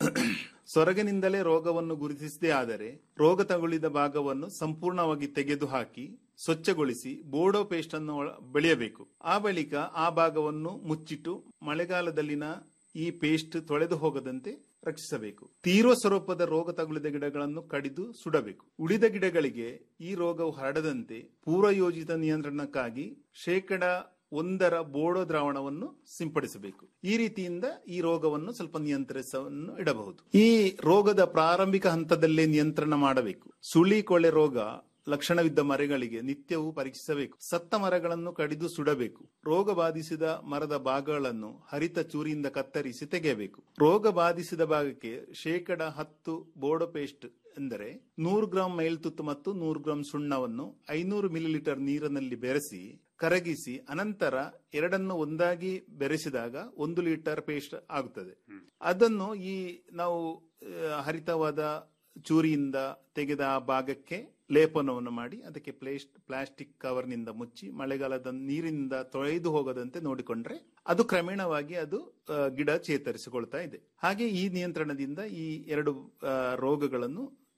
ಸೊರಗಿನಿಂದಲೇ ರೋಗವನ್ನು ಗುರುತಿಸದೇ ಆದರೆ ರೋಗ ತಗುಲಿದ ಭಾಗವನ್ನು ಸಂಪೂರ್ಣವಾಗಿ ತೆಗೆದುಹಾಕಿ ಸ್ವಚ್ಛಗೊಳಿಸಿ ಬೋಡೋ ಪೇಸ್ಟ್ ಅನ್ನು ಒಳ- ಬೆಳೆಯಬೇಕು ಆ ಬಳಿಕ ಆ ಭಾಗವನ್ನು ಮುಚ್ಚಿಟ್ಟು ಮಳೆಗಾಲದಲ್ಲಿನ ಈ ಪೇಸ್ಟ್ ತೊಳೆದು ಹೋಗದಂತೆ ರಕ್ಷಿಸಬೇಕು ತೀವ್ರ ಸ್ವರೂಪದ ರೋಗ ತಗುಲಿದ ಗಿಡಗಳನ್ನು ಕಡಿದು ಸುಡಬೇಕು ಉಳಿದ ಗಿಡಗಳಿಗೆ ಈ ರೋಗವು ಹರಡದಂತೆ ಪೂರ್ವಯೋಜಿತ ನಿಯಂತ್ರಣಕ್ಕಾಗಿ ಶೇಕಡ ಒಂದರ ಬೋಡೋ ದ್ರಾವಣವನ್ನು ಸಿಂಪಡಿಸಬೇಕು ಈ ರೀತಿಯಿಂದ ಈ ರೋಗವನ್ನು ಸ್ವಲ್ಪ ನಿಯಂತ್ರಿಸವನ್ನು ಇಡಬಹುದು ಈ ರೋಗದ ಪ್ರಾರಂಭಿಕ ಹಂತದಲ್ಲೇ ನಿಯಂತ್ರಣ ಮಾಡಬೇಕು ಸುಳಿ ಕೊಳೆ ರೋಗ ಲಕ್ಷಣವಿದ್ದ ಮರಗಳಿಗೆ ನಿತ್ಯವೂ ಪರೀಕ್ಷಿಸಬೇಕು ಸತ್ತ ಮರಗಳನ್ನು ಕಡಿದು ಸುಡಬೇಕು ರೋಗ ಬಾಧಿಸಿದ ಮರದ ಭಾಗಗಳನ್ನು ಹರಿತ ಚೂರಿಯಿಂದ ಕತ್ತರಿಸಿ ತೆಗೆಯಬೇಕು ರೋಗ ಬಾಧಿಸಿದ ಭಾಗಕ್ಕೆ ಶೇಕಡ ಹತ್ತು ಬೋಡೋ ಪೇಸ್ಟ್ ಎಂದರೆ ನೂರು ಗ್ರಾಂ ಮೈಲ್ತುತ್ತು ಮತ್ತು ನೂರು ಗ್ರಾಂ ಸುಣ್ಣವನ್ನು ಐನೂರು ಮಿಲಿಲೀಟರ್ ನೀರಿನಲ್ಲಿ ಬೆರೆಸಿ ಕರಗಿಸಿ ಅನಂತರ ಎರಡನ್ನು ಒಂದಾಗಿ ಬೆರೆಸಿದಾಗ ಒಂದು ಲೀಟರ್ ಪೇಸ್ಟ್ ಆಗುತ್ತದೆ ಅದನ್ನು ಈ ನಾವು ಆ, ಹರಿತವಾದ ಚೂರಿಯಿಂದ ತೆಗೆದ ಆ ಭಾಗಕ್ಕೆ ಲೇಪನವನ್ನು ಮಾಡಿ ಅದಕ್ಕೆ ಪ್ಲೇಸ್ಟ್ ಪ್ಲಾಸ್ಟಿಕ್ ಕವರ್ನಿಂದ ಮುಚ್ಚಿ ಮಳೆಗಾಲದ ನೀರಿನಿಂದ ತೊಳೆದು ಹೋಗದಂತೆ ನೋಡಿಕೊಂಡ್ರೆ ಅದು ಕ್ರಮೇಣವಾಗಿ ಅದು ಆ, ಗಿಡ ಚೇತರಿಸಿಕೊಳ್ತಾ ಇದೆ ಹಾಗೆ ಈ ನಿಯಂತ್ರಣದಿಂದ ಈ ಎರಡು ಆ, ರೋಗಗಳನ್ನು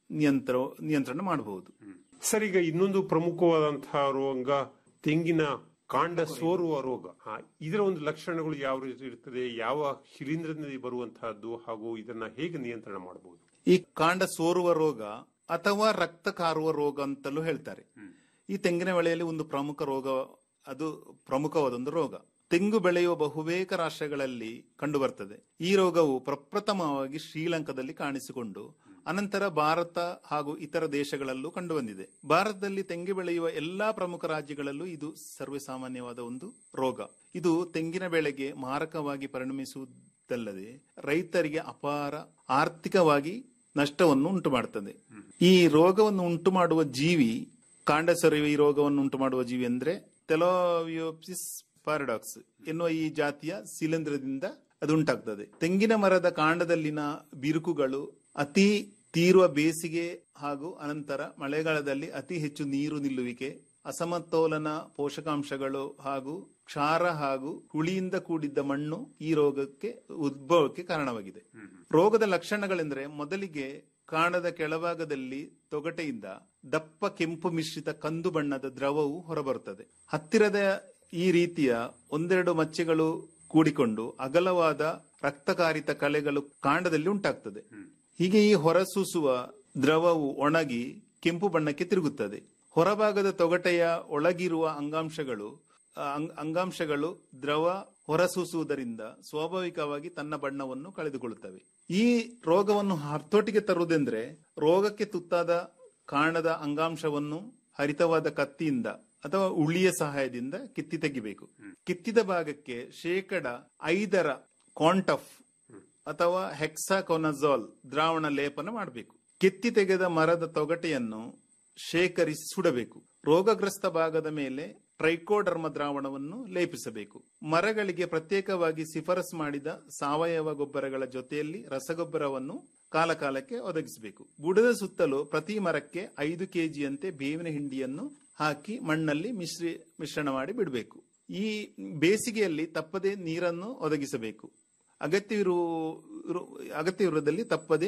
ನಿಯಂತ್ರ ನಿಯಂತ್ರಣ ಮಾಡಬಹುದು
ಸರ್ ಈಗ ಇನ್ನೊಂದು ಪ್ರಮುಖವಾದಂತಹ ರೋಗ ತೆಂಗಿನ ಕಾಂಡ ಸೋರುವ ರೋಗ ಆ, ಇದರ ಒಂದು ಲಕ್ಷಣಗಳು ಯಾವ ರೀತಿ ಇರ್ತದೆ ಯಾವ ಶಿಲೀಂಧ್ರದಲ್ಲಿ ಬರುವಂತಹದ್ದು ಹಾಗೂ ಇದನ್ನ ಹೇಗೆ ನಿಯಂತ್ರಣ ಮಾಡಬಹುದು
ಈ ಕಾಂಡ ಸೋರುವ ರೋಗ ಅಥವಾ ರಕ್ತ ಕಾರುವ ರೋಗ ಅಂತಲೂ ಹೇಳ್ತಾರೆ ಈ ತೆಂಗಿನ ಬೆಳೆಯಲ್ಲಿ ಒಂದು ಪ್ರಮುಖ ರೋಗ ಅದು ಪ್ರಮುಖವಾದೊಂದು ರೋಗ ತೆಂಗು ಬೆಳೆಯುವ ಬಹುಬೇಕ ರಾಷ್ಟ್ರಗಳಲ್ಲಿ ಕಂಡುಬರ್ತದೆ ಈ ರೋಗವು ಪ್ರಪ್ರಥಮವಾಗಿ ಶ್ರೀಲಂಕಾದಲ್ಲಿ ಕಾಣಿಸಿಕೊಂಡು ಅನಂತರ ಭಾರತ ಹಾಗೂ ಇತರ ದೇಶಗಳಲ್ಲೂ ಕಂಡುಬಂದಿದೆ ಭಾರತದಲ್ಲಿ ತೆಂಗು ಬೆಳೆಯುವ ಎಲ್ಲಾ ಪ್ರಮುಖ ರಾಜ್ಯಗಳಲ್ಲೂ ಇದು ಸರ್ವೇಸಾಮಾನ್ಯವಾದ ಒಂದು ರೋಗ ಇದು ತೆಂಗಿನ ಬೆಳೆಗೆ ಮಾರಕವಾಗಿ ಪರಿಣಮಿಸುವುದಲ್ಲದೆ ರೈತರಿಗೆ ಅಪಾರ ಆರ್ಥಿಕವಾಗಿ ನಷ್ಟವನ್ನು ಉಂಟು ಮಾಡುತ್ತದೆ ಈ ರೋಗವನ್ನು ಉಂಟು ಮಾಡುವ ಜೀವಿ ಕಾಂಡ ಸೊರೆಯುವ ಈ ರೋಗವನ್ನು ಉಂಟು ಮಾಡುವ ಜೀವಿ ಅಂದ್ರೆ ತೆಲೋವಿಯೋಪ್ಸಿಸ್ ಪ್ಯಾರಡಾಕ್ಸ್ ಎನ್ನುವ ಈ ಜಾತಿಯ ಶಿಲೀಂಧ್ರದಿಂದ ಅದು ಉಂಟಾಗ್ತದೆ ತೆಂಗಿನ ಮರದ ಕಾಂಡದಲ್ಲಿನ ಬಿರುಕುಗಳು ಅತಿ ತೀರುವ ಬೇಸಿಗೆ ಹಾಗೂ ಅನಂತರ ಮಳೆಗಾಲದಲ್ಲಿ ಅತಿ ಹೆಚ್ಚು ನೀರು ನಿಲ್ಲುವಿಕೆ ಅಸಮತೋಲನ ಪೋಷಕಾಂಶಗಳು ಹಾಗೂ ಕ್ಷಾರ ಹಾಗೂ ಹುಳಿಯಿಂದ ಕೂಡಿದ್ದ ಮಣ್ಣು ಈ ರೋಗಕ್ಕೆ ಉದ್ಭವಕ್ಕೆ ಕಾರಣವಾಗಿದೆ ರೋಗದ ಲಕ್ಷಣಗಳೆಂದರೆ ಮೊದಲಿಗೆ ಕಾಂಡದ ಕೆಳಭಾಗದಲ್ಲಿ ತೊಗಟೆಯಿಂದ ದಪ್ಪ ಕೆಂಪು ಮಿಶ್ರಿತ ಕಂದು ಬಣ್ಣದ ದ್ರವವು ಹೊರಬರುತ್ತದೆ ಹತ್ತಿರದ ಈ ರೀತಿಯ ಒಂದೆರಡು ಮಚ್ಚೆಗಳು ಕೂಡಿಕೊಂಡು ಅಗಲವಾದ ರಕ್ತಕಾರಿತ ಕಲೆಗಳು ಕಾಂಡದಲ್ಲಿ ಉಂಟಾಗ್ತದೆ ಹೀಗೆ ಈ ಹೊರಸೂಸುವ ದ್ರವವು ಒಣಗಿ ಕೆಂಪು ಬಣ್ಣಕ್ಕೆ ತಿರುಗುತ್ತದೆ ಹೊರಭಾಗದ ತೊಗಟೆಯ ಒಳಗಿರುವ ಅಂಗಾಂಶಗಳು ಆ, ಅಂಗ್- ಅಂಗಾಂಶಗಳು ದ್ರವ ಹೊರಸೂಸುವುದರಿಂದ ಸ್ವಾಭಾವಿಕವಾಗಿ ತನ್ನ ಬಣ್ಣವನ್ನು ಕಳೆದುಕೊಳ್ಳುತ್ತವೆ ಈ ರೋಗವನ್ನು ಹತೋಟಿಗೆ ತರುವುದೆಂದ್ರೆ ರೋಗಕ್ಕೆ ತುತ್ತಾದ ಕಾಂಡದ ಅಂಗಾಂಶವನ್ನು ಹರಿತವಾದ ಕತ್ತಿಯಿಂದ ಅಥವಾ ಉಳಿಯ ಸಹಾಯದಿಂದ ಕಿತ್ತಿ ತೆಗಿಬೇಕು ಕಿತ್ತಿದ ಭಾಗಕ್ಕೆ ಶೇಕಡ ಐದರ ಕಾಂಟಫ್ ಅಥವಾ ಹೆಕ್ಸಾಕೊನಜಾಲ್ ದ್ರಾವಣ ಲೇಪನ ಮಾಡಬೇಕು ಕೆತ್ತಿ ತೆಗೆದ ಮರದ ತೊಗಟೆಯನ್ನು ಶೇಖರಿಸಿ ಸುಡಬೇಕು ರೋಗಗ್ರಸ್ತ ಭಾಗದ ಮೇಲೆ ಟ್ರೈಕೋಡರ್ಮ ದ್ರಾವಣವನ್ನು ಲೇಪಿಸಬೇಕು ಮರಗಳಿಗೆ ಪ್ರತ್ಯೇಕವಾಗಿ ಶಿಫಾರಸ್ ಮಾಡಿದ ಸಾವಯವ ಗೊಬ್ಬರಗಳ ಜೊತೆಯಲ್ಲಿ ರಸಗೊಬ್ಬರವನ್ನು ಕಾಲಕಾಲಕ್ಕೆ ಒದಗಿಸಬೇಕು ಬುಡದ ಸುತ್ತಲೂ ಪ್ರತಿ ಮರಕ್ಕೆ ಐದು ಕೆಜಿಯಂತೆ ಬೇವಿನ ಹಿಂಡಿಯನ್ನು ಹಾಕಿ ಮಣ್ಣಲ್ಲಿ ಮಿಶ್ರಿ ಮಿಶ್ರಣ ಮಾಡಿ ಬಿಡಬೇಕು ಈ ಬೇಸಿಗೆಯಲ್ಲಿ ತಪ್ಪದೆ ನೀರನ್ನು ಒದಗಿಸಬೇಕು ಅಗತ್ಯವಿರುವ ಅಗತ್ಯವಿರುವುದಲ್ಲಿ ತಪ್ಪದೆ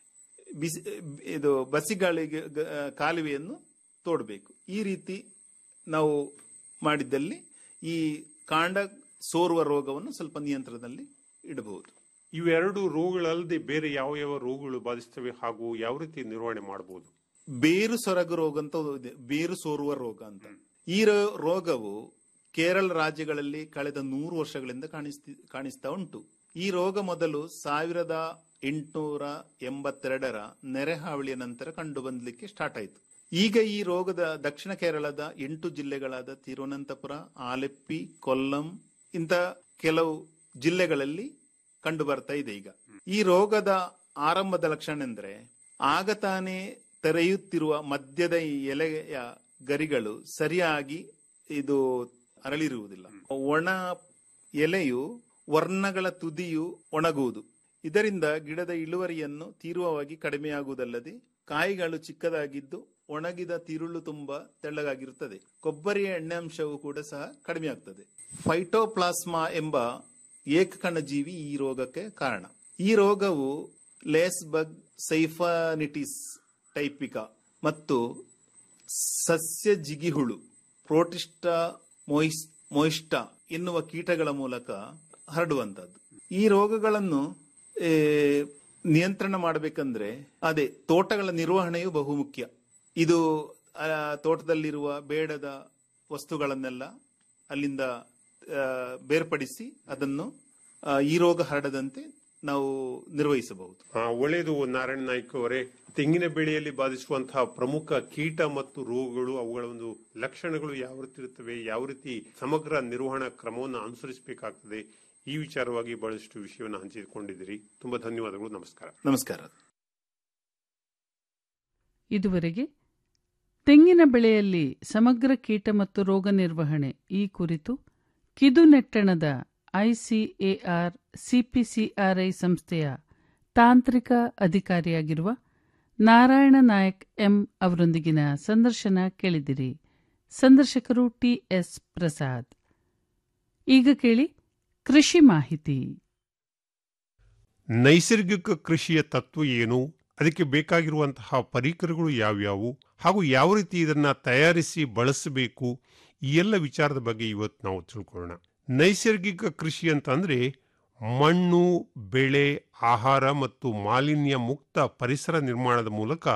ಬಿಸಿ ಇದು ಬಸಿಗಾಳಿಗೆ ಗ- ಕಾಲುವೆಯನ್ನು ತೋಡಬೇಕು ಈ ರೀತಿ ನಾವು ಮಾಡಿದ್ದಲ್ಲಿ ಈ ಕಾಂಡ ಸೋರುವ ರೋಗವನ್ನು ಸ್ವಲ್ಪ ನಿಯಂತ್ರಣದಲ್ಲಿ ಇಡಬಹುದು
ಇವೆರಡು ರೋಗಗಳಲ್ಲದೆ ಬೇರೆ ಯಾವ ಯಾವ ರೋಗಗಳು ಬಾಧಿಸ್ತವೆ ಹಾಗೂ ಯಾವ ರೀತಿ ನಿರ್ವಹಣೆ ಮಾಡಬಹುದು
ಬೇರು ಸೊರಗು ರೋಗ ಅಂತ ಒಂದು ಇದೆ ಬೇರು ಸೋರುವ ರೋಗ ಅಂತ ಈ ರೋ- ರೋಗವು ಕೇರಳ ರಾಜ್ಯಗಳಲ್ಲಿ ಕಳೆದ ನೂರು ವರ್ಷಗಳಿಂದ ಕಾಣಿಸ್ತಿ ಕಾಣಿಸ್ತಾ ಉಂಟು ಈ ರೋಗ ಮೊದಲು ಸಾವಿರದ ಎಂಟುನೂರ ಎಂಬತ್ತೆರಡರ ನೆರೆಹಾವಳಿಯ ನಂತರ ಕಂಡು ಬಂದಲಿಕ್ಕೆ ಸ್ಟಾರ್ಟ್ ಆಯಿತು ಈಗ ಈ ರೋಗದ ದಕ್ಷಿಣ ಕೇರಳದ ಎಂಟು ಜಿಲ್ಲೆಗಳಾದ ತಿರುವನಂತಪುರ ಆಲೆಪ್ಪಿ ಕೊಲ್ಲಂ ಇಂಥ ಕೆಲವು ಜಿಲ್ಲೆಗಳಲ್ಲಿ ಕಂಡು ಬರ್ತಾ ಇದೆ ಈಗ ಈ ರೋಗದ ಆರಂಭದ ಲಕ್ಷಣ ಎಂದ್ರೆ ಆಗ ತಾನೇ ತೆರೆಯುತ್ತಿರುವ ಮದ್ಯದ ಈ ಎಲೆಯ ಗರಿಗಳು ಸರಿಯಾಗಿ ಇದು ಅರಳಿರುವುದಿಲ್ಲ ಒಣ ಎಲೆಯು ವರ್ಣಗಳ ತುದಿಯು ಒಣಗುವುದು ಇದರಿಂದ ಗಿಡದ ಇಳುವರಿಯನ್ನು ತೀವ್ರವಾಗಿ ಕಡಿಮೆಯಾಗುವುದಲ್ಲದೆ ಕಾಯಿಗಳು ಚಿಕ್ಕದಾಗಿದ್ದು ಒಣಗಿದ ತಿರುಳು ತುಂಬಾ ತೆಳ್ಳಗಾಗಿರುತ್ತದೆ ಕೊಬ್ಬರಿಯ ಎಣ್ಣೆ ಅಂಶವು ಕೂಡ ಸಹ ಕಡಿಮೆಯಾಗ್ತದೆ ಫೈಟೋಪ್ಲಾಸ್ಮಾ ಎಂಬ ಏಕಕಣ ಜೀವಿ ಈ ರೋಗಕ್ಕೆ ಕಾರಣ ಈ ರೋಗವು ಲೇಸ್ಬಗ್ ಸೈಫಾನಿಟಿಸ್ ಟೈಪಿಕಾ ಮತ್ತು ಸಸ್ಯ ಜಿಗಿಹುಳು ಪ್ರೋಟಿಸ್ಟ ಮೊಯಿಸ್ ಮೊಯಿಸ್ಟಾ ಎನ್ನುವ ಕೀಟಗಳ ಮೂಲಕ ಹರಡುವಂತದ್ದು ಈ ರೋಗಗಳನ್ನು ಏ, ನಿಯಂತ್ರಣ ಮಾಡಬೇಕಂದ್ರೆ ಅದೇ ತೋಟಗಳ ನಿರ್ವಹಣೆಯು ಬಹುಮುಖ್ಯ ಇದು ಆ, ತೋಟದಲ್ಲಿರುವ ಬೇಡದ ವಸ್ತುಗಳನ್ನೆಲ್ಲ ಅಲ್ಲಿಂದ ಆ, ಬೇರ್ಪಡಿಸಿ ಅದನ್ನು ಆ, ಈ ರೋಗ ಹರಡದಂತೆ ನಾವು ನಿರ್ವಹಿಸಬಹುದು
ಆ, ಒಳ್ಳೆಯದು ನಾರಾಯಣ ನಾಯ್ಕ ಅವರೇ ತೆಂಗಿನ ಬೆಳೆಯಲ್ಲಿ ಬಾಧಿಸುವಂತಹ ಪ್ರಮುಖ ಕೀಟ ಮತ್ತು ರೋಗಗಳು ಅವುಗಳ ಒಂದು ಲಕ್ಷಣಗಳು ಯಾವ ರೀತಿ ಇರುತ್ತವೆ ಯಾವ ರೀತಿ ಸಮಗ್ರ ನಿರ್ವಹಣಾ ಕ್ರಮವನ್ನು ಅನುಸರಿಸಬೇಕಾಗ್ತದೆ ಈ ವಿಚಾರವಾಗಿ ಬಹಳಷ್ಟು ವಿಷಯವನ್ನು ಹಂಚಿಕೊಂಡಿದ್ದೀರಿ ತುಂಬಾ ಧನ್ಯವಾದಗಳು ನಮಸ್ಕಾರ
ನಮಸ್ಕಾರ
ಇದುವರೆಗೆ ತೆಂಗಿನ ಬೆಳೆಯಲ್ಲಿ ಸಮಗ್ರ ಕೀಟ ಮತ್ತು ರೋಗ ನಿರ್ವಹಣೆ ಈ ಕುರಿತು ಕಿದುನೆಟ್ಟಣದ ಐಸಿಎಆರ್ ಸಿಪಿಸಿಆರ್ಐ ಸಂಸ್ಥೆಯ ತಾಂತ್ರಿಕ ಅಧಿಕಾರಿಯಾಗಿರುವ ನಾರಾಯಣ ನಾಯಕ್ ಎಂ ಅವರೊಂದಿಗಿನ ಸಂದರ್ಶನ ಕೇಳಿದಿರಿ ಸಂದರ್ಶಕರು ಟಿಎಸ್ ಪ್ರಸಾದ್ ಈಗ ಕೇಳಿ ಕೃಷಿ ಮಾಹಿತಿ
ನೈಸರ್ಗಿಕ ಕೃಷಿಯ ತತ್ವ ಏನು ಅದಕ್ಕೆ ಬೇಕಾಗಿರುವಂತಹ ಪರಿಕರಗಳು ಯಾವ್ಯಾವು ಹಾಗೂ ಯಾವ ರೀತಿ ಇದನ್ನ ತಯಾರಿಸಿ ಬಳಸಬೇಕು ಈ ಎಲ್ಲ ವಿಚಾರದ ಬಗ್ಗೆ ಇವತ್ತು ನಾವು ತಿಳ್ಕೊಳ್ಳೋಣ ನೈಸರ್ಗಿಕ ಕೃಷಿ ಅಂತಂದ್ರೆ ಮಣ್ಣು ಬೆಳೆ ಆಹಾರ ಮತ್ತು ಮಾಲಿನ್ಯ ಮುಕ್ತ ಪರಿಸರ ನಿರ್ಮಾಣದ ಮೂಲಕ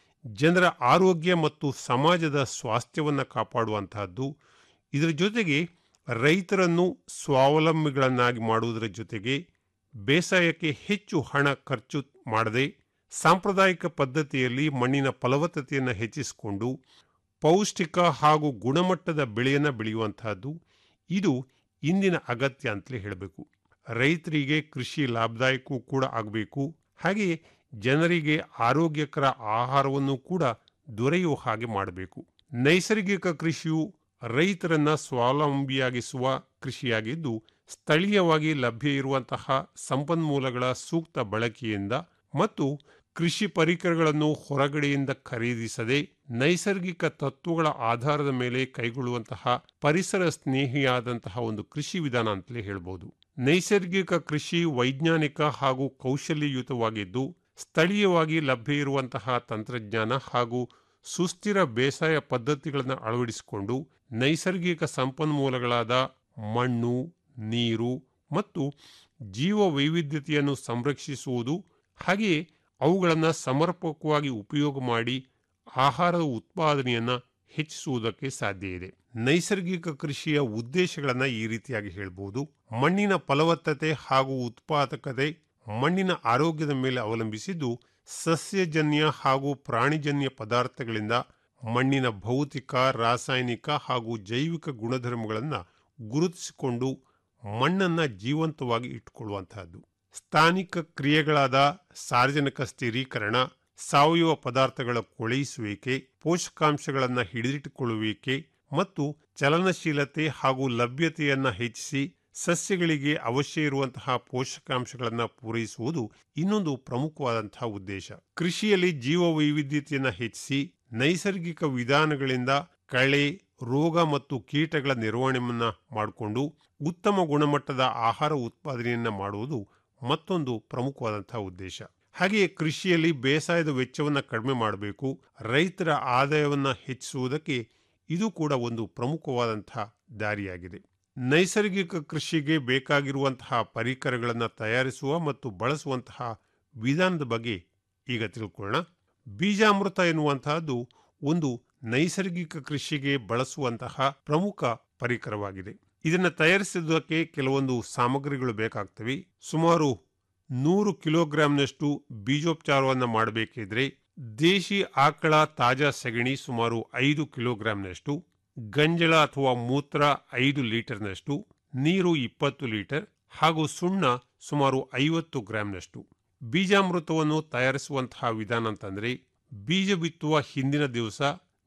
ಜನರ ಆರೋಗ್ಯ ಮತ್ತು ಸಮಾಜದ ಸ್ವಾಸ್ಥ್ಯವನ್ನು ಕಾಪಾಡುವಂತಹದ್ದು ಇದರ ಜೊತೆಗೆ ರೈತರನ್ನು ಸ್ವಾವಲಂಬಿಗಳನ್ನಾಗಿ ಮಾಡುವುದರ ಜೊತೆಗೆ ಬೇಸಾಯಕ್ಕೆ ಹೆಚ್ಚು ಹಣ ಖರ್ಚು ಮಾಡದೆ ಸಾಂಪ್ರದಾಯಿಕ ಪದ್ಧತಿಯಲ್ಲಿ ಮಣ್ಣಿನ ಫಲವತ್ತತೆಯನ್ನು ಹೆಚ್ಚಿಸಿಕೊಂಡು ಪೌಷ್ಟಿಕ ಹಾಗೂ ಗುಣಮಟ್ಟದ ಬೆಳೆಯನ್ನು ಬೆಳೆಯುವಂತಹದ್ದು ಇದು ಇಂದಿನ ಅಗತ್ಯ ಅಂತಲೇ ಹೇಳಬೇಕು ರೈತರಿಗೆ ಕೃಷಿ ಲಾಭದಾಯಕವೂ ಕೂಡ ಆಗಬೇಕು ಹಾಗೆಯೇ ಜನರಿಗೆ ಆರೋಗ್ಯಕರ ಆಹಾರವನ್ನು ಕೂಡ ದೊರೆಯುವ ಹಾಗೆ ಮಾಡಬೇಕು ನೈಸರ್ಗಿಕ ಕೃಷಿಯು ರೈತರನ್ನ ಸ್ವಾವಲಂಬಿಯಾಗಿಸುವ ಕೃಷಿಯಾಗಿದ್ದು ಸ್ಥಳೀಯವಾಗಿ ಲಭ್ಯ ಇರುವಂತಹ ಸಂಪನ್ಮೂಲಗಳ ಸೂಕ್ತ ಬಳಕೆಯಿಂದ ಮತ್ತು ಕೃಷಿ ಪರಿಕರಗಳನ್ನು ಹೊರಗಡೆಯಿಂದ ಖರೀದಿಸದೆ ನೈಸರ್ಗಿಕ ತತ್ವಗಳ ಆಧಾರದ ಮೇಲೆ ಕೈಗೊಳ್ಳುವಂತಹ ಪರಿಸರ ಸ್ನೇಹಿಯಾದಂತಹ ಒಂದು ಕೃಷಿ ವಿಧಾನ ಅಂತಲೇ ಹೇಳ್ಬೋದು ನೈಸರ್ಗಿಕ ಕೃಷಿ ವೈಜ್ಞಾನಿಕ ಹಾಗೂ ಕೌಶಲ್ಯಯುತವಾಗಿದ್ದು ಸ್ಥಳೀಯವಾಗಿ ಲಭ್ಯ ಇರುವಂತಹ ತಂತ್ರಜ್ಞಾನ ಹಾಗೂ ಸುಸ್ಥಿರ ಬೇಸಾಯ ಪದ್ಧತಿಗಳನ್ನು ಅಳವಡಿಸಿಕೊಂಡು ನೈಸರ್ಗಿಕ ಸಂಪನ್ಮೂಲಗಳಾದ ಮಣ್ಣು ನೀರು ಮತ್ತು ಜೀವ ವೈವಿಧ್ಯತೆಯನ್ನು ಸಂರಕ್ಷಿಸುವುದು ಹಾಗೆಯೇ ಅವುಗಳನ್ನು ಸಮರ್ಪಕವಾಗಿ ಉಪಯೋಗ ಮಾಡಿ ಆಹಾರದ ಉತ್ಪಾದನೆಯನ್ನು ಹೆಚ್ಚಿಸುವುದಕ್ಕೆ ಸಾಧ್ಯ ಇದೆ ನೈಸರ್ಗಿಕ ಕೃಷಿಯ ಉದ್ದೇಶಗಳನ್ನು ಈ ರೀತಿಯಾಗಿ ಹೇಳ್ಬೋದು ಮಣ್ಣಿನ ಫಲವತ್ತತೆ ಹಾಗೂ ಉತ್ಪಾದಕತೆ ಮಣ್ಣಿನ ಆರೋಗ್ಯದ ಮೇಲೆ ಅವಲಂಬಿಸಿದ್ದು ಸಸ್ಯಜನ್ಯ ಹಾಗೂ ಪ್ರಾಣಿಜನ್ಯ ಪದಾರ್ಥಗಳಿಂದ ಮಣ್ಣಿನ ಭೌತಿಕ ರಾಸಾಯನಿಕ ಹಾಗೂ ಜೈವಿಕ ಗುಣಧರ್ಮಗಳನ್ನು ಗುರುತಿಸಿಕೊಂಡು ಮಣ್ಣನ್ನು ಜೀವಂತವಾಗಿ ಇಟ್ಟುಕೊಳ್ಳುವಂತಹದ್ದು ಸ್ಥಾನಿಕ ಕ್ರಿಯೆಗಳಾದ ಸಾರ್ವಜನಿಕ ಸ್ಥಿರೀಕರಣ ಸಾವಯವ ಪದಾರ್ಥಗಳ ಕೊಳೆಯಿಸುವಿಕೆ ಪೋಷಕಾಂಶಗಳನ್ನು ಹಿಡಿದಿಟ್ಟುಕೊಳ್ಳುವಿಕೆ ಮತ್ತು ಚಲನಶೀಲತೆ ಹಾಗೂ ಲಭ್ಯತೆಯನ್ನು ಹೆಚ್ಚಿಸಿ ಸಸ್ಯಗಳಿಗೆ ಅವಶ್ಯ ಇರುವಂತಹ ಪೋಷಕಾಂಶಗಳನ್ನು ಪೂರೈಸುವುದು ಇನ್ನೊಂದು ಪ್ರಮುಖವಾದಂತಹ ಉದ್ದೇಶ ಕೃಷಿಯಲ್ಲಿ ಜೀವ ವೈವಿಧ್ಯತೆಯನ್ನು ಹೆಚ್ಚಿಸಿ ನೈಸರ್ಗಿಕ ವಿಧಾನಗಳಿಂದ ಕಳೆ ರೋಗ ಮತ್ತು ಕೀಟಗಳ ನಿರ್ವಹಣೆಯನ್ನ ಮಾಡಿಕೊಂಡು ಉತ್ತಮ ಗುಣಮಟ್ಟದ ಆಹಾರ ಉತ್ಪಾದನೆಯನ್ನು ಮಾಡುವುದು ಮತ್ತೊಂದು ಪ್ರಮುಖವಾದಂತಹ ಉದ್ದೇಶ ಹಾಗೆಯೇ ಕೃಷಿಯಲ್ಲಿ ಬೇಸಾಯದ ವೆಚ್ಚವನ್ನು ಕಡಿಮೆ ಮಾಡಬೇಕು ರೈತರ ಆದಾಯವನ್ನು ಹೆಚ್ಚಿಸುವುದಕ್ಕೆ ಇದು ಕೂಡ ಒಂದು ಪ್ರಮುಖವಾದಂತಹ ದಾರಿಯಾಗಿದೆ ನೈಸರ್ಗಿಕ ಕೃಷಿಗೆ ಬೇಕಾಗಿರುವಂತಹ ಪರಿಕರಗಳನ್ನು ತಯಾರಿಸುವ ಮತ್ತು ಬಳಸುವಂತಹ ವಿಧಾನದ ಬಗ್ಗೆ ಈಗ ತಿಳ್ಕೊಳ್ಳೋಣ ಬೀಜಾಮೃತ ಎನ್ನುವಂತಹದ್ದು ಒಂದು ನೈಸರ್ಗಿಕ ಕೃಷಿಗೆ ಬಳಸುವಂತಹ ಪ್ರಮುಖ ಪರಿಕರವಾಗಿದೆ ಇದನ್ನು ತಯಾರಿಸುವುದಕ್ಕೆ ಕೆಲವೊಂದು ಸಾಮಗ್ರಿಗಳು ಬೇಕಾಗ್ತವೆ ಸುಮಾರು ನೂರು ಕಿಲೋಗ್ರಾಂನಷ್ಟು ಬೀಜೋಪಚಾರವನ್ನು ಮಾಡಬೇಕಿದ್ರೆ ದೇಶಿ ಆಕಳ ತಾಜಾ ಸಗಣಿ ಸುಮಾರು ಐದು ಕಿಲೋಗ್ರಾಂನಷ್ಟು ಗಂಜಳ ಅಥವಾ ಮೂತ್ರ ಐದು ಲೀಟರ್ನಷ್ಟು ನೀರು ಇಪ್ಪತ್ತು ಲೀಟರ್ ಹಾಗೂ ಸುಣ್ಣ ಸುಮಾರು ಐವತ್ತು ಗ್ರಾಂನಷ್ಟು ಬೀಜಾಮೃತವನ್ನು ತಯಾರಿಸುವಂತಹ ವಿಧಾನ ಅಂತಂದ್ರೆ ಬೀಜ ಬಿತ್ತುವ ಹಿಂದಿನ ದಿವಸ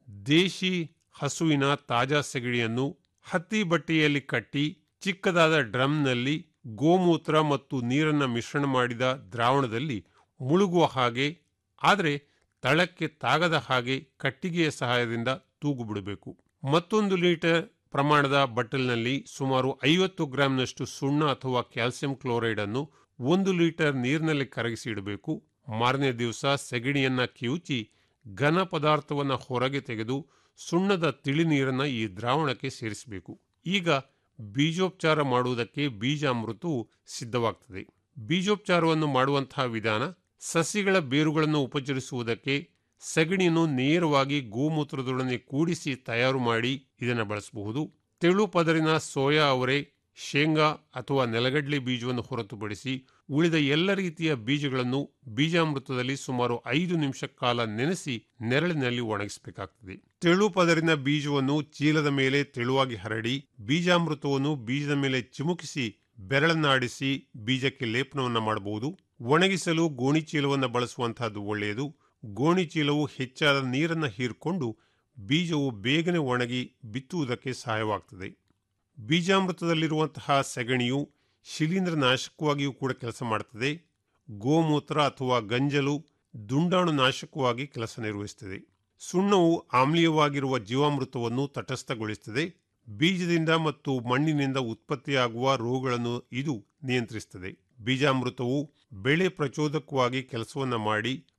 ದೇಶಿ ಹಸುವಿನ ತಾಜಾ ಸಗಣಿಯನ್ನು ಹತ್ತಿ ಬಟ್ಟೆಯಲ್ಲಿ ಕಟ್ಟಿ ಚಿಕ್ಕದಾದ ಡ್ರಮ್ನಲ್ಲಿ ಗೋಮೂತ್ರ ಮತ್ತು ನೀರನ್ನು ಮಿಶ್ರಣ ಮಾಡಿದ ದ್ರಾವಣದಲ್ಲಿ ಮುಳುಗುವ ಹಾಗೆ ಆದರೆ ತಳಕ್ಕೆ ತಾಗದ ಹಾಗೆ ಕಟ್ಟಿಗೆಯ ಸಹಾಯದಿಂದ ತೂಗು ಬಿಡಬೇಕು ಮತ್ತೊಂದು ಲೀಟರ್ ಪ್ರಮಾಣದ ಬಟ್ಟಲಿನಲ್ಲಿ ಸುಮಾರು ಐವತ್ತು ಗ್ರಾಂನಷ್ಟು ಸುಣ್ಣ ಅಥವಾ ಕ್ಯಾಲ್ಸಿಯಂ ಕ್ಲೋರೈಡ್ ಅನ್ನು ಒಂದು ಲೀಟರ್ ನೀರಿನಲ್ಲಿ ಕರಗಿಸಿ ಇಡಬೇಕು ಮಾರನೇ ದಿವಸ ಸೆಗಣಿಯನ್ನ ಕಿವುಚಿ ಘನ ಪದಾರ್ಥವನ್ನು ಹೊರಗೆ ತೆಗೆದು ಸುಣ್ಣದ ತಿಳಿ ನೀರನ್ನು ಈ ದ್ರಾವಣಕ್ಕೆ ಸೇರಿಸಬೇಕು ಈಗ ಬೀಜೋಪಚಾರ ಮಾಡುವುದಕ್ಕೆ ಬೀಜಾಮೃತವು ಸಿದ್ಧವಾಗ್ತದೆ ಬೀಜೋಪಚಾರವನ್ನು ಮಾಡುವಂತಹ ವಿಧಾನ ಸಸಿಗಳ ಬೇರುಗಳನ್ನು ಉಪಚರಿಸುವುದಕ್ಕೆ ಸಗಣಿಯನ್ನು ನೇರವಾಗಿ ಗೋಮೂತ್ರದೊಡನೆ ಕೂಡಿಸಿ ತಯಾರು ಮಾಡಿ ಇದನ್ನು ಬಳಸಬಹುದು ತೆಳು ಪದರಿನ ಸೋಯಾ ಅವರೆ ಶೇಂಗಾ ಅಥವಾ ನೆಲಗಡಲೆ ಬೀಜವನ್ನು ಹೊರತುಪಡಿಸಿ ಉಳಿದ ಎಲ್ಲ ರೀತಿಯ ಬೀಜಗಳನ್ನು ಬೀಜಾಮೃತದಲ್ಲಿ ಸುಮಾರು ಐದು ನಿಮಿಷ ಕಾಲ ನೆನೆಸಿ ನೆರಳಿನಲ್ಲಿ ಒಣಗಿಸಬೇಕಾಗ್ತದೆ ತೆಳು ಪದರಿನ ಬೀಜವನ್ನು ಚೀಲದ ಮೇಲೆ ತೆಳುವಾಗಿ ಹರಡಿ ಬೀಜಾಮೃತವನ್ನು ಬೀಜದ ಮೇಲೆ ಚಿಮುಕಿಸಿ ಬೆರಳನ್ನಾಡಿಸಿ ಬೀಜಕ್ಕೆ ಲೇಪನವನ್ನು ಮಾಡಬಹುದು ಒಣಗಿಸಲು ಗೋಣಿ ಚೀಲವನ್ನು ಬಳಸುವಂತಹದ್ದು ಒಳ್ಳೆಯದು ಗೋಣಿ ಚೀಲವು ಹೆಚ್ಚಾದ ನೀರನ್ನು ಹೀರಿಕೊಂಡು ಬೀಜವು ಬೇಗನೆ ಒಣಗಿ ಬಿತ್ತುವುದಕ್ಕೆ ಸಹಾಯವಾಗ್ತದೆ ಬೀಜಾಮೃತದಲ್ಲಿರುವಂತಹ ಸೆಗಣಿಯು ಶಿಲೀಂಧ್ರ ನಾಶಕವಾಗಿಯೂ ಕೂಡ ಕೆಲಸ ಮಾಡುತ್ತದೆ ಗೋಮೂತ್ರ ಅಥವಾ ಗಂಜಲು ದುಂಡಾಣು ನಾಶಕವಾಗಿ ಕೆಲಸ ನಿರ್ವಹಿಸುತ್ತದೆ ಸುಣ್ಣವು ಆಮ್ಲೀಯವಾಗಿರುವ ಜೀವಾಮೃತವನ್ನು ತಟಸ್ಥಗೊಳಿಸುತ್ತದೆ ಬೀಜದಿಂದ ಮತ್ತು ಮಣ್ಣಿನಿಂದ ಉತ್ಪತ್ತಿಯಾಗುವ ರೋಗಗಳನ್ನು ಇದು ನಿಯಂತ್ರಿಸುತ್ತದೆ ಬೀಜಾಮೃತವು ಬೆಳೆ ಪ್ರಚೋದಕವಾಗಿ ಕೆಲಸವನ್ನ ಮಾಡಿ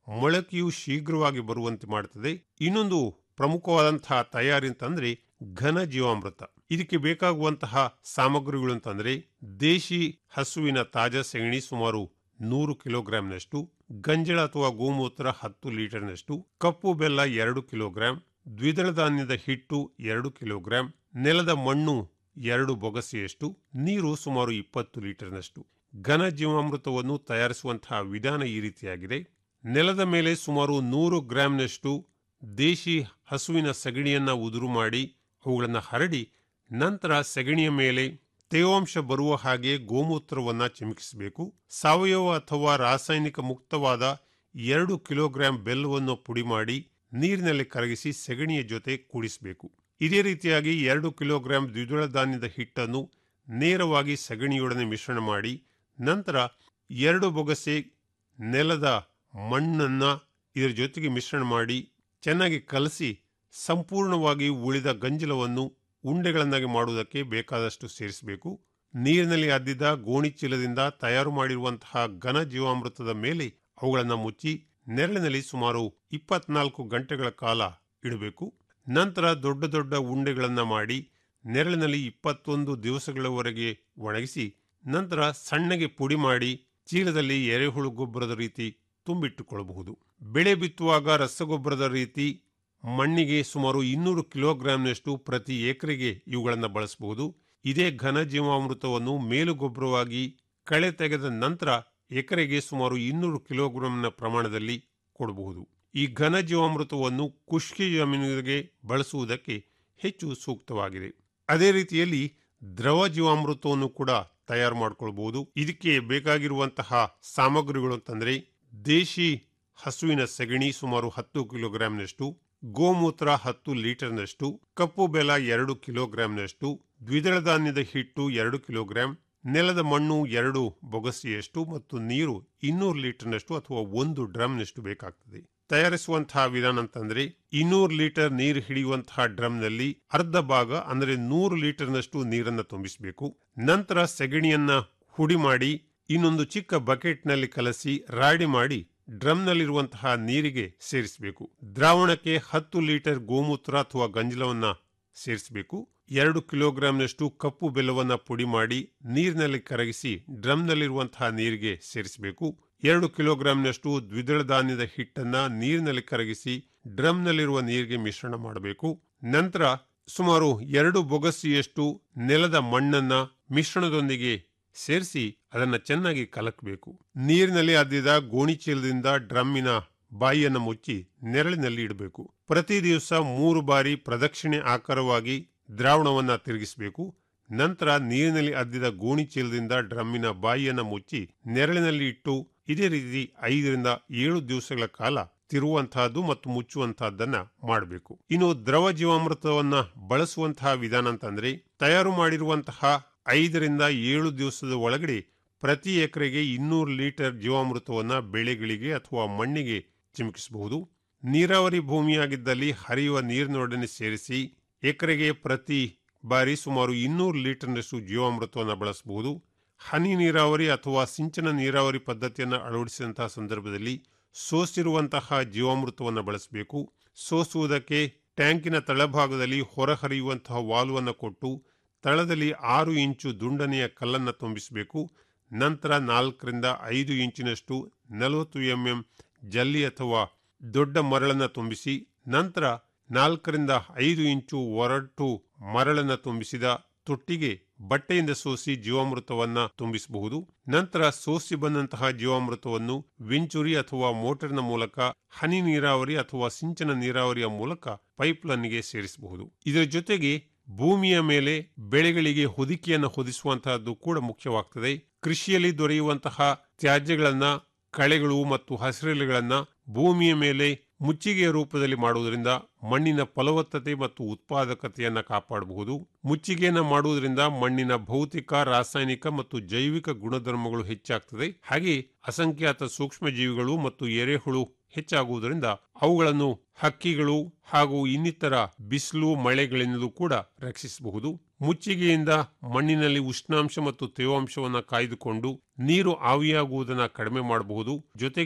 ಮೊಳಕೆಯು ಶೀಘ್ರವಾಗಿ ಬರುವಂತೆ ಮಾಡುತ್ತದೆ ಇನ್ನೊಂದು ಪ್ರಮುಖವಾದಂತಹ ತಯಾರಿ ಅಂತಂದ್ರೆ ಘನ ಜೀವಾಮೃತ ಇದಕ್ಕೆ ಬೇಕಾಗುವಂತಹ ಸಾಮಗ್ರಿಗಳು ಅಂತಂದ್ರೆ ದೇಶಿ ಹಸುವಿನ ತಾಜಾ ಸೆಗಣಿ ಸುಮಾರು ನೂರು ಕಿಲೋಗ್ರಾಂನಷ್ಟು ಗಂಜಳ ಅಥವಾ ಗೋಮೂತ್ರ ಹತ್ತು ಲೀಟರ್ನಷ್ಟು ಕಪ್ಪು ಬೆಲ್ಲ ಎರಡು ಕಿಲೋಗ್ರಾಂ ದ್ವಿದಳ ಧಾನ್ಯದ ಹಿಟ್ಟು ಎರಡು ಕಿಲೋಗ್ರಾಂ ನೆಲದ ಮಣ್ಣು ಎರಡು ಬೊಗಸೆಯಷ್ಟು ನೀರು ಸುಮಾರು ಇಪ್ಪತ್ತು ಲೀಟರ್ನಷ್ಟು ಘನ ಜೀವಾಮೃತವನ್ನು ತಯಾರಿಸುವಂತಹ ವಿಧಾನ ಈ ರೀತಿಯಾಗಿದೆ ನೆಲದ ಮೇಲೆ ಸುಮಾರು ನೂರು ಗ್ರಾಂನಷ್ಟು ದೇಶಿ ಹಸುವಿನ ಸಗಣಿಯನ್ನ ಉದುರು ಮಾಡಿ ಅವುಗಳನ್ನು ಹರಡಿ ನಂತರ ಸಗಣಿಯ ಮೇಲೆ ತೇವಾಂಶ ಬರುವ ಹಾಗೆ ಗೋಮೂತ್ರವನ್ನ ಚಿಮುಕಿಸಬೇಕು ಸಾವಯವ ಅಥವಾ ರಾಸಾಯನಿಕ ಮುಕ್ತವಾದ ಎರಡು ಕಿಲೋಗ್ರಾಂ ಬೆಲ್ಲವನ್ನು ಪುಡಿ ಮಾಡಿ ನೀರಿನಲ್ಲಿ ಕರಗಿಸಿ ಸಗಣಿಯ ಜೊತೆ ಕೂಡಿಸಬೇಕು ಇದೇ ರೀತಿಯಾಗಿ ಎರಡು ಕಿಲೋಗ್ರಾಂ ದ್ವಿದಳ ಧಾನ್ಯದ ಹಿಟ್ಟನ್ನು ನೇರವಾಗಿ ಸಗಣಿಯೊಡನೆ ಮಿಶ್ರಣ ಮಾಡಿ ನಂತರ ಎರಡು ಬೊಗಸೆ ನೆಲದ ಮಣ್ಣನ್ನ ಇದರ ಜೊತೆಗೆ ಮಿಶ್ರಣ ಮಾಡಿ ಚೆನ್ನಾಗಿ ಕಲಸಿ ಸಂಪೂರ್ಣವಾಗಿ ಉಳಿದ ಗಂಜಲವನ್ನು ಉಂಡೆಗಳನ್ನಾಗಿ ಮಾಡುವುದಕ್ಕೆ ಬೇಕಾದಷ್ಟು ಸೇರಿಸಬೇಕು ನೀರಿನಲ್ಲಿ ಅದ್ದಿದ ಗೋಣಿ ಚೀಲದಿಂದ ತಯಾರು ಮಾಡಿರುವಂತಹ ಘನ ಜೀವಾಮೃತದ ಮೇಲೆ ಅವುಗಳನ್ನು ಮುಚ್ಚಿ ನೆರಳಿನಲ್ಲಿ ಸುಮಾರು ಇಪ್ಪತ್ನಾಲ್ಕು ಗಂಟೆಗಳ ಕಾಲ ಇಡಬೇಕು ನಂತರ ದೊಡ್ಡ ದೊಡ್ಡ ಉಂಡೆಗಳನ್ನ ಮಾಡಿ ನೆರಳಿನಲ್ಲಿ ಇಪ್ಪತ್ತೊಂದು ದಿವಸಗಳವರೆಗೆ ಒಣಗಿಸಿ ನಂತರ ಸಣ್ಣಗೆ ಪುಡಿ ಮಾಡಿ ಚೀಲದಲ್ಲಿ ಎರೆಹುಳು ಗೊಬ್ಬರದ ರೀತಿ ತುಂಬಿಟ್ಟುಕೊಳ್ಳಬಹುದು ಬೆಳೆ ಬಿತ್ತುವಾಗ ರಸಗೊಬ್ಬರದ ರೀತಿ ಮಣ್ಣಿಗೆ ಸುಮಾರು ಇನ್ನೂರು ಕಿಲೋಗ್ರಾಂನಷ್ಟು ಪ್ರತಿ ಎಕರೆಗೆ ಇವುಗಳನ್ನು ಬಳಸಬಹುದು ಇದೇ ಘನ ಜೀವಾಮೃತವನ್ನು ಮೇಲುಗೊಬ್ಬರವಾಗಿ ಕಳೆ ತೆಗೆದ ನಂತರ ಎಕರೆಗೆ ಸುಮಾರು ಇನ್ನೂರು ಕಿಲೋಗ್ರಾಂನ ಪ್ರಮಾಣದಲ್ಲಿ ಕೊಡಬಹುದು ಈ ಘನ ಜೀವಾಮೃತವನ್ನು ಖುಷ್ಕಿ ಜಮೀನಿಗೆ ಬಳಸುವುದಕ್ಕೆ ಹೆಚ್ಚು ಸೂಕ್ತವಾಗಿದೆ ಅದೇ ರೀತಿಯಲ್ಲಿ ದ್ರವ ಜೀವಾಮೃತವನ್ನು ಕೂಡ ತಯಾರು ಮಾಡಿಕೊಳ್ಬಹುದು ಇದಕ್ಕೆ ಬೇಕಾಗಿರುವಂತಹ ಸಾಮಗ್ರಿಗಳು ಅಂತಂದ್ರೆ ದೇಶಿ ಹಸುವಿನ ಸಗಣಿ ಸುಮಾರು ಹತ್ತು ಕಿಲೋಗ್ರಾಂನಷ್ಟು ಗೋಮೂತ್ರ ಹತ್ತು ಲೀಟರ್ನಷ್ಟು ಕಪ್ಪು ಬೆಲ ಎರಡು ಕಿಲೋಗ್ರಾಂನಷ್ಟು ದ್ವಿದಳ ಧಾನ್ಯದ ಹಿಟ್ಟು ಎರಡು ಕಿಲೋಗ್ರಾಂ ನೆಲದ ಮಣ್ಣು ಎರಡು ಬೊಗಸೆಯಷ್ಟು ಮತ್ತು ನೀರು ಇನ್ನೂರು ಲೀಟರ್ನಷ್ಟು ಅಥವಾ ಒಂದು ಡ್ರಮ್ನಷ್ಟು ಬೇಕಾಗ್ತದೆ ತಯಾರಿಸುವಂತಹ ವಿಧಾನ ಅಂತಂದ್ರೆ ಇನ್ನೂರು ಲೀಟರ್ ನೀರು ಹಿಡಿಯುವಂತಹ ಡ್ರಮ್ನಲ್ಲಿ ಅರ್ಧ ಭಾಗ ಅಂದ್ರೆ ನೂರು ಲೀಟರ್ನಷ್ಟು ನೀರನ್ನ ತುಂಬಿಸಬೇಕು ನಂತರ ಸೆಗಣಿಯನ್ನ ಹುಡಿ ಮಾಡಿ ಇನ್ನೊಂದು ಚಿಕ್ಕ ಬಕೆಟ್ನಲ್ಲಿ ಕಲಸಿ ರಾಡಿ ಮಾಡಿ ಡ್ರಮ್ನಲ್ಲಿರುವಂತಹ ನೀರಿಗೆ ಸೇರಿಸಬೇಕು ದ್ರಾವಣಕ್ಕೆ ಹತ್ತು ಲೀಟರ್ ಗೋಮೂತ್ರ ಅಥವಾ ಗಂಜಲವನ್ನ ಸೇರಿಸಬೇಕು ಎರಡು ಕಿಲೋಗ್ರಾಂನಷ್ಟು ಕಪ್ಪು ಬೆಲ್ಲವನ್ನ ಪುಡಿ ಮಾಡಿ ನೀರಿನಲ್ಲಿ ಕರಗಿಸಿ ಡ್ರಮ್ನಲ್ಲಿರುವಂತಹ ನೀರಿಗೆ ಸೇರಿಸಬೇಕು ಎರಡು ಕಿಲೋಗ್ರಾಂನಷ್ಟು ದ್ವಿದಳ ಧಾನ್ಯದ ಹಿಟ್ಟನ್ನ ನೀರಿನಲ್ಲಿ ಕರಗಿಸಿ ಡ್ರಮ್ನಲ್ಲಿರುವ ನೀರಿಗೆ ಮಿಶ್ರಣ ಮಾಡಬೇಕು ನಂತರ ಸುಮಾರು ಎರಡು ಬೊಗಸಿಯಷ್ಟು ನೆಲದ ಮಣ್ಣನ್ನ ಮಿಶ್ರಣದೊಂದಿಗೆ ಸೇರಿಸಿ ಅದನ್ನ ಚೆನ್ನಾಗಿ ಕಲಕಬೇಕು ನೀರಿನಲ್ಲಿ ಅದ್ದಿದ ಗೋಣಿ ಚೀಲದಿಂದ ಡ್ರಮ್ಮಿನ ಬಾಯಿಯನ್ನು ಮುಚ್ಚಿ ನೆರಳಿನಲ್ಲಿ ಇಡಬೇಕು ಪ್ರತಿ ದಿವಸ ಮೂರು ಬಾರಿ ಪ್ರದಕ್ಷಿಣೆ ಆಕಾರವಾಗಿ ದ್ರಾವಣವನ್ನ ತಿರುಗಿಸಬೇಕು ನಂತರ ನೀರಿನಲ್ಲಿ ಅದ್ದಿದ ಗೋಣಿ ಚೀಲದಿಂದ ಡ್ರಮ್ಮಿನ ಬಾಯಿಯನ್ನು ಮುಚ್ಚಿ ನೆರಳಿನಲ್ಲಿ ಇಟ್ಟು ಇದೇ ರೀತಿ ಐದರಿಂದ ಏಳು ದಿವಸಗಳ ಕಾಲ ತಿರುವಂತಹದ್ದು ಮತ್ತು ಮುಚ್ಚುವಂತಹದ್ದನ್ನ ಮಾಡಬೇಕು ಇನ್ನು ದ್ರವ ಜೀವಾಮೃತವನ್ನ ಬಳಸುವಂತಹ ವಿಧಾನ ಅಂತಂದ್ರೆ ತಯಾರು ಮಾಡಿರುವಂತಹ ಐದರಿಂದ ಏಳು ದಿವಸದ ಒಳಗಡೆ ಪ್ರತಿ ಎಕರೆಗೆ ಇನ್ನೂರು ಲೀಟರ್ ಜೀವಾಮೃತವನ್ನ ಬೆಳೆಗಳಿಗೆ ಅಥವಾ ಮಣ್ಣಿಗೆ ಚಿಮುಕಿಸಬಹುದು ನೀರಾವರಿ ಭೂಮಿಯಾಗಿದ್ದಲ್ಲಿ ಹರಿಯುವ ನೀರಿನೊಡನೆ ಸೇರಿಸಿ ಎಕರೆಗೆ ಪ್ರತಿ ಬಾರಿ ಸುಮಾರು ಇನ್ನೂರು ಲೀಟರ್ನಷ್ಟು ಜೀವಾಮೃತವನ್ನು ಬಳಸಬಹುದು ಹನಿ ನೀರಾವರಿ ಅಥವಾ ಸಿಂಚನ ನೀರಾವರಿ ಪದ್ಧತಿಯನ್ನು ಅಳವಡಿಸಿದಂತಹ ಸಂದರ್ಭದಲ್ಲಿ ಸೋಸಿರುವಂತಹ ಜೀವಾಮೃತವನ್ನು ಬಳಸಬೇಕು ಸೋಸುವುದಕ್ಕೆ ಟ್ಯಾಂಕಿನ ತಳಭಾಗದಲ್ಲಿ ಹೊರಹರಿಯುವಂತಹ ವಾಲ್ವನ್ನು ಕೊಟ್ಟು ತಳದಲ್ಲಿ ಆರು ಇಂಚು ದುಂಡನೆಯ ಕಲ್ಲನ್ನು ತುಂಬಿಸಬೇಕು ನಂತರ ನಾಲ್ಕರಿಂದ ಐದು ಇಂಚಿನಷ್ಟು ನಲವತ್ತು ಎಂಎಂ ಜಲ್ಲಿ ಅಥವಾ ದೊಡ್ಡ ಮರಳನ್ನು ತುಂಬಿಸಿ ನಂತರ ನಾಲ್ಕರಿಂದ ಐದು ಇಂಚು ಒರಟು ಮರಳನ್ನು ತುಂಬಿಸಿದ ತೊಟ್ಟಿಗೆ ಬಟ್ಟೆಯಿಂದ ಸೋಸಿ ಜೀವಾಮೃತವನ್ನ ತುಂಬಿಸಬಹುದು ನಂತರ ಸೋಸಿ ಬಂದಂತಹ ಜೀವಾಮೃತವನ್ನು ವೆಂಚುರಿ ಅಥವಾ ಮೋಟರ್ನ ಮೂಲಕ ಹನಿ ನೀರಾವರಿ ಅಥವಾ ಸಿಂಚನ ನೀರಾವರಿಯ ಮೂಲಕ ಪೈಪ್ಲೈನ್ಗೆ ಸೇರಿಸಬಹುದು ಇದರ ಜೊತೆಗೆ ಭೂಮಿಯ ಮೇಲೆ ಬೆಳೆಗಳಿಗೆ ಹೊದಿಕೆಯನ್ನು ಹೊದಿಸುವಂತಹದ್ದು ಕೂಡ ಮುಖ್ಯವಾಗ್ತದೆ ಕೃಷಿಯಲ್ಲಿ ದೊರೆಯುವಂತಹ ತ್ಯಾಜ್ಯಗಳನ್ನ ಕಳೆಗಳು ಮತ್ತು ಹಸಿರೆಲೆಗಳನ್ನ ಭೂಮಿಯ ಮೇಲೆ ಮುಚ್ಚಿಗೆಯ ರೂಪದಲ್ಲಿ ಮಾಡುವುದರಿಂದ ಮಣ್ಣಿನ ಫಲವತ್ತತೆ ಮತ್ತು ಉತ್ಪಾದಕತೆಯನ್ನ ಕಾಪಾಡಬಹುದು ಮುಚ್ಚಿಗೆಯನ್ನ ಮಾಡುವುದರಿಂದ ಮಣ್ಣಿನ ಭೌತಿಕ ರಾಸಾಯನಿಕ ಮತ್ತು ಜೈವಿಕ ಗುಣಧರ್ಮಗಳು ಹೆಚ್ಚಾಗ್ತದೆ ಹಾಗೆ ಅಸಂಖ್ಯಾತ ಸೂಕ್ಷ್ಮ ಜೀವಿಗಳು ಮತ್ತು ಎರೆಹುಳು ಹೆಚ್ಚಾಗುವುದರಿಂದ ಅವುಗಳನ್ನು ಹಕ್ಕಿಗಳು ಹಾಗೂ ಇನ್ನಿತರ ಬಿಸಿಲು ಮಳೆಗಳಿಂದಲೂ ಕೂಡ ರಕ್ಷಿಸಬಹುದು ಮುಚ್ಚಿಗೆಯಿಂದ ಮಣ್ಣಿನಲ್ಲಿ ಉಷ್ಣಾಂಶ ಮತ್ತು ತೇವಾಂಶವನ್ನು ಕಾಯ್ದುಕೊಂಡು ನೀರು ಆವಿಯಾಗುವುದನ್ನು ಕಡಿಮೆ ಮಾಡಬಹುದು ಜೊತೆಗೆ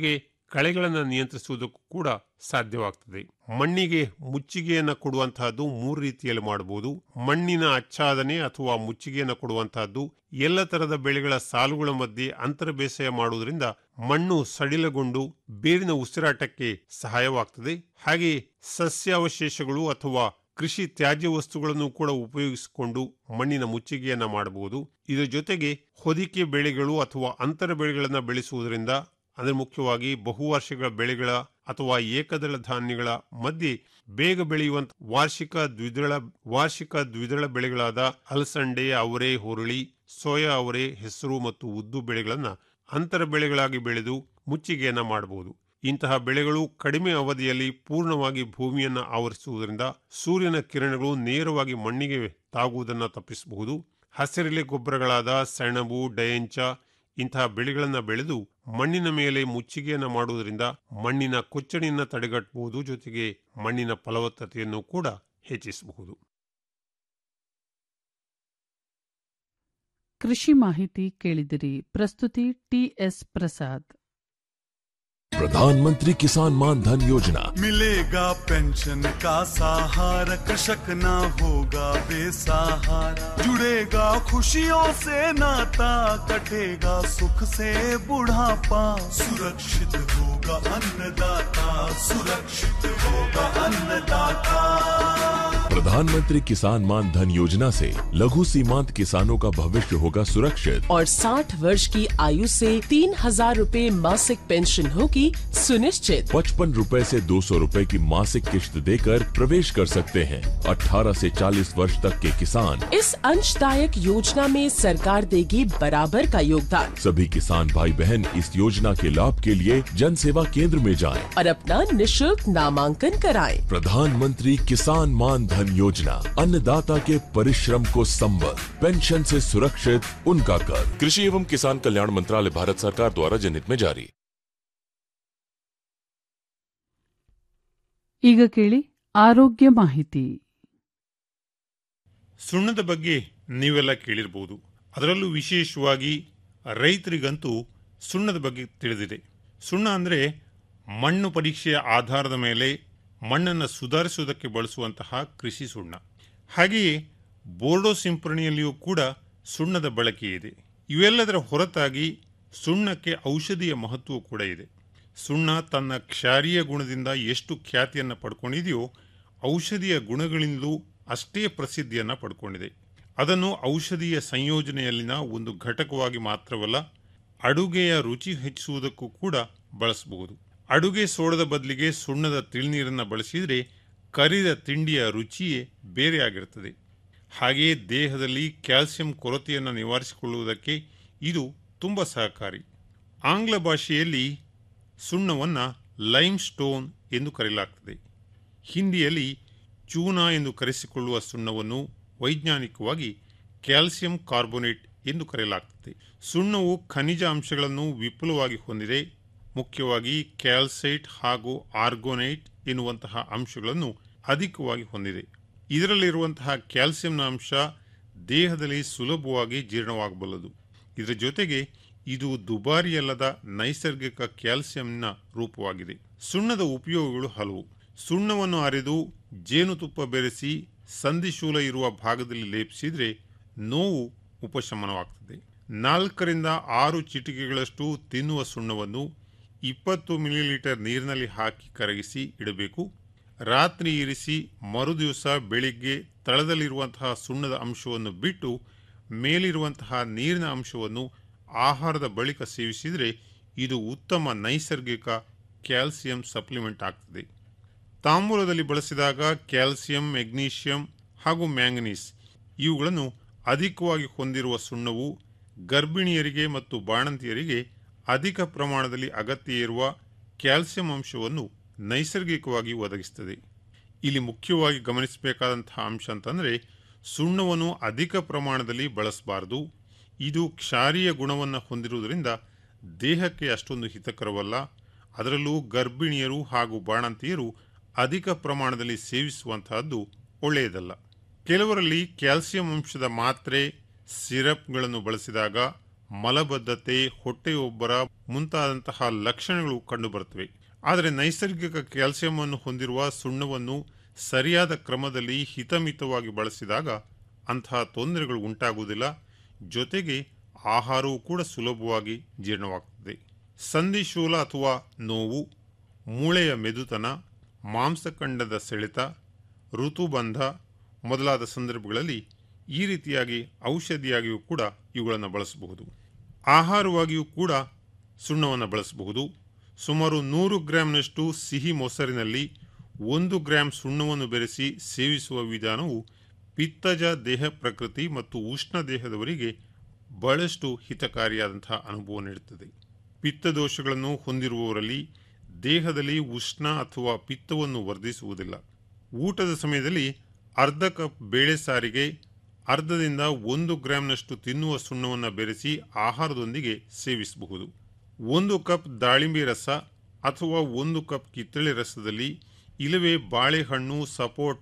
ಕಳೆಗಳನ್ನು ನಿಯಂತ್ರಿಸುವುದಕ್ಕೂ ಕೂಡ ಸಾಧ್ಯವಾಗ್ತದೆ ಮಣ್ಣಿಗೆ ಮುಚ್ಚಿಗೆಯನ್ನು ಕೊಡುವಂತಹದ್ದು ಮೂರು ರೀತಿಯಲ್ಲಿ ಮಾಡಬಹುದು ಮಣ್ಣಿನ ಆಚ್ಛಾದನೆ ಅಥವಾ ಮುಚ್ಚಿಗೆಯನ್ನು ಕೊಡುವಂತಹದ್ದು ಎಲ್ಲ ತರದ ಬೆಳೆಗಳ ಸಾಲುಗಳ ಮಧ್ಯೆ ಅಂತರ ಬೇಸಾಯ ಮಾಡುವುದರಿಂದ ಮಣ್ಣು ಸಡಿಲಗೊಂಡು ಬೇರಿನ ಉಸಿರಾಟಕ್ಕೆ ಸಹಾಯವಾಗ್ತದೆ ಹಾಗೆ ಸಸ್ಯಾವಶೇಷಗಳು ಅಥವಾ ಕೃಷಿ ತ್ಯಾಜ್ಯ ವಸ್ತುಗಳನ್ನು ಕೂಡ ಉಪಯೋಗಿಸಿಕೊಂಡು ಮಣ್ಣಿನ ಮುಚ್ಚಿಗೆಯನ್ನ ಮಾಡಬಹುದು ಇದರ ಜೊತೆಗೆ ಹೊದಿಕೆ ಬೆಳೆಗಳು ಅಥವಾ ಅಂತರ ಬೆಳೆಗಳನ್ನು ಬೆಳೆಸುವುದರಿಂದ ಅಂದರೆ ಮುಖ್ಯವಾಗಿ ಬಹುವಾರ್ಷಿಕ ಬೆಳೆಗಳ ಅಥವಾ ಏಕದಳ ಧಾನ್ಯಗಳ ಮಧ್ಯೆ ಬೇಗ ಬೆಳೆಯುವಂತ ವಾರ್ಷಿಕ ದ್ವಿದಳ ವಾರ್ಷಿಕ ದ್ವಿದಳ ಬೆಳೆಗಳಾದ ಅಲಸಂಡೆ ಅವರೆ ಹುರುಳಿ ಸೋಯಾ ಅವರೆ ಹೆಸರು ಮತ್ತು ಉದ್ದು ಬೆಳೆಗಳನ್ನ ಅಂತರ ಬೆಳೆಗಳಾಗಿ ಬೆಳೆದು ಮುಚ್ಚಿಗೆಯನ್ನ ಮಾಡಬಹುದು ಇಂತಹ ಬೆಳೆಗಳು ಕಡಿಮೆ ಅವಧಿಯಲ್ಲಿ ಪೂರ್ಣವಾಗಿ ಭೂಮಿಯನ್ನ ಆವರಿಸುವುದರಿಂದ ಸೂರ್ಯನ ಕಿರಣಗಳು ನೇರವಾಗಿ ಮಣ್ಣಿಗೆ ತಾಗುವುದನ್ನು ತಪ್ಪಿಸಬಹುದು ಹಸಿರೆಲೆ ಗೊಬ್ಬರಗಳಾದ ಸೆಣಬು ಡಯಂಚ ಇಂತಹ ಬೆಳೆಗಳನ್ನು ಬೆಳೆದು ಮಣ್ಣಿನ ಮೇಲೆ ಮುಚ್ಚಿಗೆಯನ್ನು ಮಾಡುವುದರಿಂದ ಮಣ್ಣಿನ ಕೊಚ್ಚಣಿಯನ್ನು ತಡೆಗಟ್ಟಬಹುದು ಜೊತೆಗೆ ಮಣ್ಣಿನ ಫಲವತ್ತತೆಯನ್ನು ಕೂಡ ಹೆಚ್ಚಿಸಬಹುದು
ಕೃಷಿ ಮಾಹಿತಿ ಕೇಳಿದಿರಿ ಪ್ರಸ್ತುತಿ ಟಿಎಸ್ ಪ್ರಸಾದ್
प्रधानमंत्री किसान मान धन योजना
मिलेगा पेंशन का सहारा कृषक ना होगा बेसहारा जुड़ेगा खुशियों से नाता कटेगा सुख से बुढ़ापा सुरक्षित होगा अन्नदाता सुरक्षित होगा अन्नदाता
प्रधानमंत्री किसान मान धन योजना से लघु सीमांत किसानों का भविष्य होगा सुरक्षित
और 60 वर्ष की आयु से तीन हजार रूपए मासिक पेंशन होगी सुनिश्चित
पचपन रूपए से दो सौ रूपए की मासिक किश्त देकर प्रवेश कर सकते हैं 18 से 40 वर्ष तक के किसान
इस अंशदायक योजना में सरकार देगी बराबर का योगदान
सभी किसान भाई बहन इस योजना के लाभ के लिए जन सेवा केंद्र में जाएं।
और अपना निशुल्क नामांकन कराएं।
प्रधानमंत्री किसान मान धन योजना अन्नदाता के परिश्रम को संबल पेंशन से सुरक्षित उनका कर कृषि एवं किसान कल्याण मंत्रालय भारत सरकार द्वारा जनहित में जारी
ಈಗ ಕೇಳಿ ಆರೋಗ್ಯ ಮಾಹಿತಿ
ಸುಣ್ಣದ ಬಗ್ಗೆ ನೀವೆಲ್ಲ ಕೇಳಿರಬಹುದು ಅದರಲ್ಲೂ ವಿಶೇಷವಾಗಿ ರೈತರಿಗಂತೂ ಸುಣ್ಣದ ಬಗ್ಗೆ ತಿಳಿದಿದೆ ಸುಣ್ಣ ಅಂದರೆ ಮಣ್ಣು ಪರೀಕ್ಷೆಯ ಆಧಾರದ ಮೇಲೆ ಮಣ್ಣನ್ನು ಸುಧಾರಿಸುವುದಕ್ಕೆ ಬಳಸುವಂತಹ ಕೃಷಿ ಸುಣ್ಣ ಹಾಗೆಯೇ ಬೋರ್ಡೋ ಸಿಂಪರಣೆಯಲ್ಲಿಯೂ ಕೂಡ ಸುಣ್ಣದ ಬಳಕೆ ಇದೆ ಇವೆಲ್ಲದರ ಹೊರತಾಗಿ ಸುಣ್ಣಕ್ಕೆ ಔಷಧಿಯ ಮಹತ್ವ ಕೂಡ ಇದೆ ಸುಣ್ಣ ತನ್ನ ಕ್ಷಾರೀಯ ಗುಣದಿಂದ ಎಷ್ಟು ಖ್ಯಾತಿಯನ್ನು ಪಡ್ಕೊಂಡಿದೆಯೋ ಔಷಧಿಯ ಗುಣಗಳಿಂದಲೂ ಅಷ್ಟೇ ಪ್ರಸಿದ್ಧಿಯನ್ನು ಪಡ್ಕೊಂಡಿದೆ ಅದನ್ನು ಔಷಧಿಯ ಸಂಯೋಜನೆಯಲ್ಲಿನ ಒಂದು ಘಟಕವಾಗಿ ಮಾತ್ರವಲ್ಲ ಅಡುಗೆಯ ರುಚಿ ಹೆಚ್ಚಿಸುವುದಕ್ಕೂ ಕೂಡ ಬಳಸಬಹುದು ಅಡುಗೆ ಸೋಡದ ಬದಲಿಗೆ ಸುಣ್ಣದ ತಿಳ್ನೀರನ್ನು ಬಳಸಿದರೆ ಕರಿದ ತಿಂಡಿಯ ರುಚಿಯೇ ಬೇರೆಯಾಗಿರುತ್ತದೆ ಹಾಗೆಯೇ ದೇಹದಲ್ಲಿ ಕ್ಯಾಲ್ಸಿಯಂ ಕೊರತೆಯನ್ನು ನಿವಾರಿಸಿಕೊಳ್ಳುವುದಕ್ಕೆ ಇದು ತುಂಬ ಸಹಕಾರಿ ಆಂಗ್ಲ ಭಾಷೆಯಲ್ಲಿ ಸುಣ್ಣವನ್ನು ಲೈಮ್ ಸ್ಟೋನ್ ಎಂದು ಕರೆಯಲಾಗ್ತದೆ ಹಿಂದಿಯಲ್ಲಿ ಚೂನಾ ಎಂದು ಕರೆಸಿಕೊಳ್ಳುವ ಸುಣ್ಣವನ್ನು ವೈಜ್ಞಾನಿಕವಾಗಿ ಕ್ಯಾಲ್ಸಿಯಂ ಕಾರ್ಬೋನೇಟ್ ಎಂದು ಕರೆಯಲಾಗ್ತದೆ ಸುಣ್ಣವು ಖನಿಜ ಅಂಶಗಳನ್ನು ವಿಪುಲವಾಗಿ ಹೊಂದಿದೆ ಮುಖ್ಯವಾಗಿ ಕ್ಯಾಲ್ಸೈಟ್ ಹಾಗೂ ಆರ್ಗೋನೈಟ್ ಎನ್ನುವಂತಹ ಅಂಶಗಳನ್ನು ಅಧಿಕವಾಗಿ ಹೊಂದಿದೆ ಇದರಲ್ಲಿರುವಂತಹ ಕ್ಯಾಲ್ಸಿಯಂನ ಅಂಶ ದೇಹದಲ್ಲಿ ಸುಲಭವಾಗಿ ಜೀರ್ಣವಾಗಬಲ್ಲದು ಇದರ ಜೊತೆಗೆ ಇದು ದುಬಾರಿಯಲ್ಲದ ನೈಸರ್ಗಿಕ ಕ್ಯಾಲ್ಸಿಯಂನ ರೂಪವಾಗಿದೆ ಸುಣ್ಣದ ಉಪಯೋಗಗಳು ಹಲವು ಸುಣ್ಣವನ್ನು ಅರೆದು ಜೇನುತುಪ್ಪ ಬೆರೆಸಿ ಸಂಧಿಶೂಲ ಇರುವ ಭಾಗದಲ್ಲಿ ಲೇಪಿಸಿದರೆ ನೋವು ಉಪಶಮನವಾಗ್ತದೆ ನಾಲ್ಕರಿಂದ ಆರು ಚಿಟಿಕೆಗಳಷ್ಟು ತಿನ್ನುವ ಸುಣ್ಣವನ್ನು ಇಪ್ಪತ್ತು ಮಿಲಿಲೀಟರ್ ನೀರಿನಲ್ಲಿ ಹಾಕಿ ಕರಗಿಸಿ ಇಡಬೇಕು ರಾತ್ರಿ ಇರಿಸಿ ಮರುದಿವಸ ಬೆಳಿಗ್ಗೆ ತಳದಲ್ಲಿರುವಂತಹ ಸುಣ್ಣದ ಅಂಶವನ್ನು ಬಿಟ್ಟು ಮೇಲಿರುವಂತಹ ನೀರಿನ ಅಂಶವನ್ನು ಆಹಾರದ ಬಳಿಕ ಸೇವಿಸಿದರೆ ಇದು ಉತ್ತಮ ನೈಸರ್ಗಿಕ ಕ್ಯಾಲ್ಸಿಯಂ ಸಪ್ಲಿಮೆಂಟ್ ಆಗ್ತದೆ ತಾಂಬೂಲದಲ್ಲಿ ಬಳಸಿದಾಗ ಕ್ಯಾಲ್ಸಿಯಂ ಮೆಗ್ನೀಷಿಯಂ ಹಾಗೂ ಮ್ಯಾಂಗನೀಸ್ ಇವುಗಳನ್ನು ಅಧಿಕವಾಗಿ ಹೊಂದಿರುವ ಸುಣ್ಣವು ಗರ್ಭಿಣಿಯರಿಗೆ ಮತ್ತು ಬಾಣಂತಿಯರಿಗೆ ಅಧಿಕ ಪ್ರಮಾಣದಲ್ಲಿ ಅಗತ್ಯ ಇರುವ ಕ್ಯಾಲ್ಸಿಯಂ ಅಂಶವನ್ನು ನೈಸರ್ಗಿಕವಾಗಿ ಒದಗಿಸುತ್ತದೆ ಇಲ್ಲಿ ಮುಖ್ಯವಾಗಿ ಗಮನಿಸಬೇಕಾದಂತಹ ಅಂಶ ಅಂತಂದರೆ ಸುಣ್ಣವನ್ನು ಅಧಿಕ ಪ್ರಮಾಣದಲ್ಲಿ ಬಳಸಬಾರದು ಇದು ಕ್ಷಾರೀಯ ಗುಣವನ್ನು ಹೊಂದಿರುವುದರಿಂದ ದೇಹಕ್ಕೆ ಅಷ್ಟೊಂದು ಹಿತಕರವಲ್ಲ ಅದರಲ್ಲೂ ಗರ್ಭಿಣಿಯರು ಹಾಗೂ ಬಾಣಂತಿಯರು ಅಧಿಕ ಪ್ರಮಾಣದಲ್ಲಿ ಸೇವಿಸುವಂತಹದ್ದು ಒಳ್ಳೆಯದಲ್ಲ ಕೆಲವರಲ್ಲಿ ಕ್ಯಾಲ್ಸಿಯಂ ಅಂಶದ ಮಾತ್ರೆ ಸಿರಪ್ಗಳನ್ನು ಬಳಸಿದಾಗ ಮಲಬದ್ಧತೆ ಹೊಟ್ಟೆಯೊಬ್ಬರ ಮುಂತಾದಂತಹ ಲಕ್ಷಣಗಳು ಕಂಡುಬರುತ್ತವೆ ಆದರೆ ನೈಸರ್ಗಿಕ ಕ್ಯಾಲ್ಸಿಯಂ ಅನ್ನು ಹೊಂದಿರುವ ಸುಣ್ಣವನ್ನು ಸರಿಯಾದ ಕ್ರಮದಲ್ಲಿ ಹಿತಮಿತವಾಗಿ ಬಳಸಿದಾಗ ಅಂತಹ ತೊಂದರೆಗಳು ಉಂಟಾಗುವುದಿಲ್ಲ ಜೊತೆಗೆ ಆಹಾರವೂ ಕೂಡ ಸುಲಭವಾಗಿ ಜೀರ್ಣವಾಗುತ್ತದೆ ಸಂಧಿಶೂಲ ಅಥವಾ ನೋವು ಮೂಳೆಯ ಮೆದುತನ ಮಾಂಸಖಂಡದ ಸೆಳೆತ ಋತುಬಂಧ ಮೊದಲಾದ ಸಂದರ್ಭಗಳಲ್ಲಿ ಈ ರೀತಿಯಾಗಿ ಔಷಧಿಯಾಗಿಯೂ ಕೂಡ ಇವುಗಳನ್ನು ಬಳಸಬಹುದು ಆಹಾರವಾಗಿಯೂ ಕೂಡ ಸುಣ್ಣವನ್ನು ಬಳಸಬಹುದು ಸುಮಾರು ನೂರು ಗ್ರಾಂನಷ್ಟು ಸಿಹಿ ಮೊಸರಿನಲ್ಲಿ ಒಂದು ಗ್ರಾಂ ಸುಣ್ಣವನ್ನು ಬೆರೆಸಿ ಸೇವಿಸುವ ವಿಧಾನವು ಪಿತ್ತಜ ದೇಹ ಪ್ರಕೃತಿ ಮತ್ತು ಉಷ್ಣ ದೇಹದವರಿಗೆ ಬಹಳಷ್ಟು ಹಿತಕಾರಿಯಾದಂತಹ ಅನುಭವ ನೀಡುತ್ತದೆ ಪಿತ್ತದೋಷಗಳನ್ನು ಹೊಂದಿರುವವರಲ್ಲಿ ದೇಹದಲ್ಲಿ ಉಷ್ಣ ಅಥವಾ ಪಿತ್ತವನ್ನು ವರ್ಧಿಸುವುದಿಲ್ಲ ಊಟದ ಸಮಯದಲ್ಲಿ ಅರ್ಧ ಕಪ್ ಬೇಳೆ ಸಾರಿಗೆ ಅರ್ಧದಿಂದ ಒಂದು ಗ್ರಾಂನಷ್ಟು ತಿನ್ನುವ ಸುಣ್ಣವನ್ನು ಬೆರೆಸಿ ಆಹಾರದೊಂದಿಗೆ ಸೇವಿಸಬಹುದು ಒಂದು ಕಪ್ ದಾಳಿಂಬೆ ರಸ ಅಥವಾ ಒಂದು ಕಪ್ ಕಿತ್ತಳೆ ರಸದಲ್ಲಿ ಇಲ್ಲವೇ ಬಾಳೆಹಣ್ಣು ಸಪೋಟ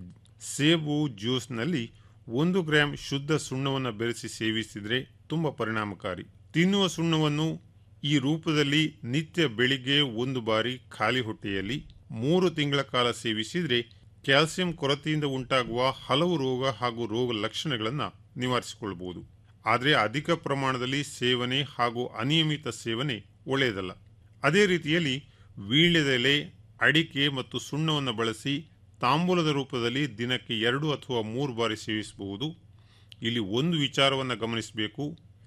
ಸೇಬು ಜ್ಯೂಸ್ನಲ್ಲಿ ಒಂದು ಗ್ರಾಂ ಶುದ್ಧ ಸುಣ್ಣವನ್ನು ಬೆರೆಸಿ ಸೇವಿಸಿದರೆ ತುಂಬ ಪರಿಣಾಮಕಾರಿ ತಿನ್ನುವ ಸುಣ್ಣವನ್ನು ಈ ರೂಪದಲ್ಲಿ ನಿತ್ಯ ಬೆಳಿಗ್ಗೆ ಒಂದು ಬಾರಿ ಖಾಲಿ ಹೊಟ್ಟೆಯಲ್ಲಿ ಮೂರು ತಿಂಗಳ ಕಾಲ ಸೇವಿಸಿದರೆ ಕ್ಯಾಲ್ಸಿಯಂ ಕೊರತೆಯಿಂದ ಉಂಟಾಗುವ ಹಲವು ರೋಗ ಹಾಗೂ ರೋಗ ಲಕ್ಷಣಗಳನ್ನು ನಿವಾರಿಸಿಕೊಳ್ಳಬಹುದು ಆದರೆ ಅಧಿಕ ಪ್ರಮಾಣದಲ್ಲಿ ಸೇವನೆ ಹಾಗೂ ಅನಿಯಮಿತ ಸೇವನೆ ಒಳ್ಳೆಯದಲ್ಲ ಅದೇ ರೀತಿಯಲ್ಲಿ ವೀಳ್ಯದೆಲೆ ಅಡಿಕೆ ಮತ್ತು ಸುಣ್ಣವನ್ನು ಬಳಸಿ ತಾಂಬೂಲದ ರೂಪದಲ್ಲಿ ದಿನಕ್ಕೆ ಎರಡು ಅಥವಾ ಮೂರು ಬಾರಿ ಸೇವಿಸಬಹುದು ಇಲ್ಲಿ ಒಂದು ವಿಚಾರವನ್ನು ಗಮನಿಸಬೇಕು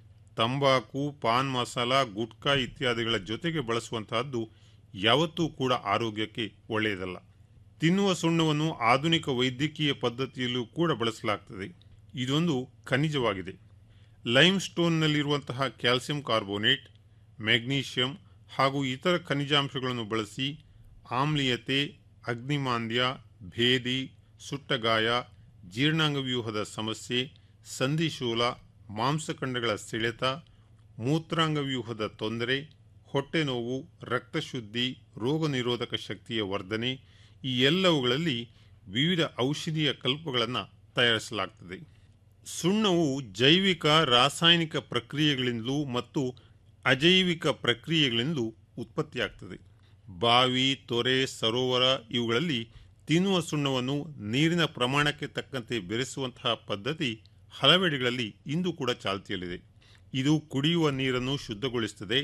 ತಂಬಾಕು ಪಾನ್ ಮಸಾಲ ಗುಟ್ಕಾ ಇತ್ಯಾದಿಗಳ ಜೊತೆಗೆ ಬಳಸುವಂತಹದ್ದು ಯಾವತ್ತೂ ಕೂಡ ಆರೋಗ್ಯಕ್ಕೆ ಒಳ್ಳೆಯದಲ್ಲ ತಿನ್ನುವ ಸುಣ್ಣವನ್ನು ಆಧುನಿಕ ವೈದ್ಯಕೀಯ ಪದ್ಧತಿಯಲ್ಲೂ ಕೂಡ ಬಳಸಲಾಗ್ತದೆ ಇದೊಂದು ಖನಿಜವಾಗಿದೆ ಲೈಮ್ ಸ್ಟೋನ್ನಲ್ಲಿರುವಂತಹ ಕ್ಯಾಲ್ಸಿಯಂ ಕಾರ್ಬೋನೇಟ್ ಮೆಗ್ನೀಷಿಯಂ ಹಾಗೂ ಇತರ ಖನಿಜಾಂಶಗಳನ್ನು ಬಳಸಿ ಆಮ್ಲೀಯತೆ ಅಗ್ನಿಮಾಂದ್ಯ ಭೇದಿ ಸುಟ್ಟಗಾಯ ಜೀರ್ಣಾಂಗ ವ್ಯೂಹದ ಸಮಸ್ಯೆ ಸಂಧಿಶೂಲ ಮಾಂಸಖಂಡಗಳ ಸೆಳೆತ ಮೂತ್ರಾಂಗ ವ್ಯೂಹದ ತೊಂದರೆ ಹೊಟ್ಟೆ ನೋವು ರಕ್ತಶುದ್ಧಿ ರೋಗ ನಿರೋಧಕ ಶಕ್ತಿಯ ವರ್ಧನೆ ಈ ಎಲ್ಲವುಗಳಲ್ಲಿ ವಿವಿಧ ಔಷಧೀಯ ಕಲ್ಪಗಳನ್ನು ತಯಾರಿಸಲಾಗ್ತದೆ ಸುಣ್ಣವು ಜೈವಿಕ ರಾಸಾಯನಿಕ ಪ್ರಕ್ರಿಯೆಗಳಿಂದಲೂ ಮತ್ತು ಅಜೈವಿಕ ಪ್ರಕ್ರಿಯೆಗಳಿಂದಲೂ ಉತ್ಪತ್ತಿಯಾಗ್ತದೆ ಬಾವಿ ತೊರೆ ಸರೋವರ ಇವುಗಳಲ್ಲಿ ತಿನ್ನುವ ಸುಣ್ಣವನ್ನು ನೀರಿನ ಪ್ರಮಾಣಕ್ಕೆ ತಕ್ಕಂತೆ ಬೆರೆಸುವಂತಹ ಪದ್ಧತಿ ಹಲವೆಡೆಗಳಲ್ಲಿ ಇಂದು ಕೂಡ ಚಾಲ್ತಿಯಲ್ಲಿದೆ ಇದು ಕುಡಿಯುವ ನೀರನ್ನು ಶುದ್ಧಗೊಳಿಸುತ್ತದೆ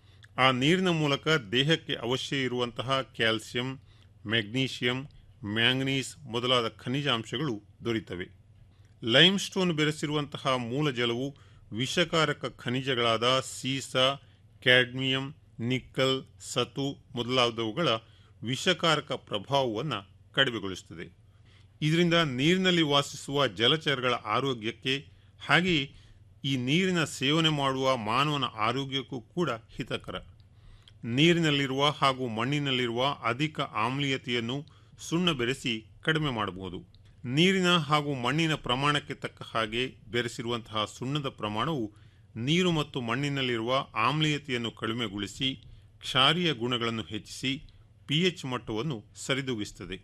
ಆ ನೀರಿನ ಮೂಲಕ ದೇಹಕ್ಕೆ ಅವಶ್ಯ ಇರುವಂತಹ ಕ್ಯಾಲ್ಸಿಯಂ ಮೆಗ್ನೀಷಿಯಂ ಮ್ಯಾಂಗನೀಸ್ ಮೊದಲಾದ ಖನಿಜಾಂಶಗಳು ದೊರೆಯುತ್ತವೆ ಲೈಮ್ ಸ್ಟೋನ್ ಬೆರೆಸಿರುವಂತಹ ಮೂಲ ಜಲವು ವಿಷಕಾರಕ ಖನಿಜಗಳಾದ ಸೀಸ ಕ್ಯಾಡ್ಮಿಯಂ ನಿಕ್ಕಲ್ ಸತು ಮೊದಲಾದವುಗಳ ವಿಷಕಾರಕ ಪ್ರಭಾವವನ್ನು ಕಡಿಮೆಗೊಳಿಸುತ್ತದೆ ಇದರಿಂದ ನೀರಿನಲ್ಲಿ ವಾಸಿಸುವ ಜಲಚರಗಳ ಆರೋಗ್ಯಕ್ಕೆ ಹಾಗೆಯೇ ಈ ನೀರಿನ ಸೇವನೆ ಮಾಡುವ ಮಾನವನ ಆರೋಗ್ಯಕ್ಕೂ ಕೂಡ ಹಿತಕರ ನೀರಿನಲ್ಲಿರುವ ಹಾಗೂ ಮಣ್ಣಿನಲ್ಲಿರುವ ಅಧಿಕ ಆಮ್ಲೀಯತೆಯನ್ನು ಸುಣ್ಣ ಬೆರೆಸಿ ಕಡಿಮೆ ಮಾಡಬಹುದು ನೀರಿನ ಹಾಗೂ ಮಣ್ಣಿನ ಪ್ರಮಾಣಕ್ಕೆ ತಕ್ಕ ಹಾಗೆ ಬೆರೆಸಿರುವಂತಹ ಸುಣ್ಣದ ಪ್ರಮಾಣವು ನೀರು ಮತ್ತು ಮಣ್ಣಿನಲ್ಲಿರುವ ಆಮ್ಲೀಯತೆಯನ್ನು ಕಡಿಮೆಗೊಳಿಸಿ ಕ್ಷಾರೀಯ ಗುಣಗಳನ್ನು ಹೆಚ್ಚಿಸಿ ಪಿಎಚ್ ಮಟ್ಟವನ್ನು ಸರಿದೂಗಿಸುತ್ತದೆ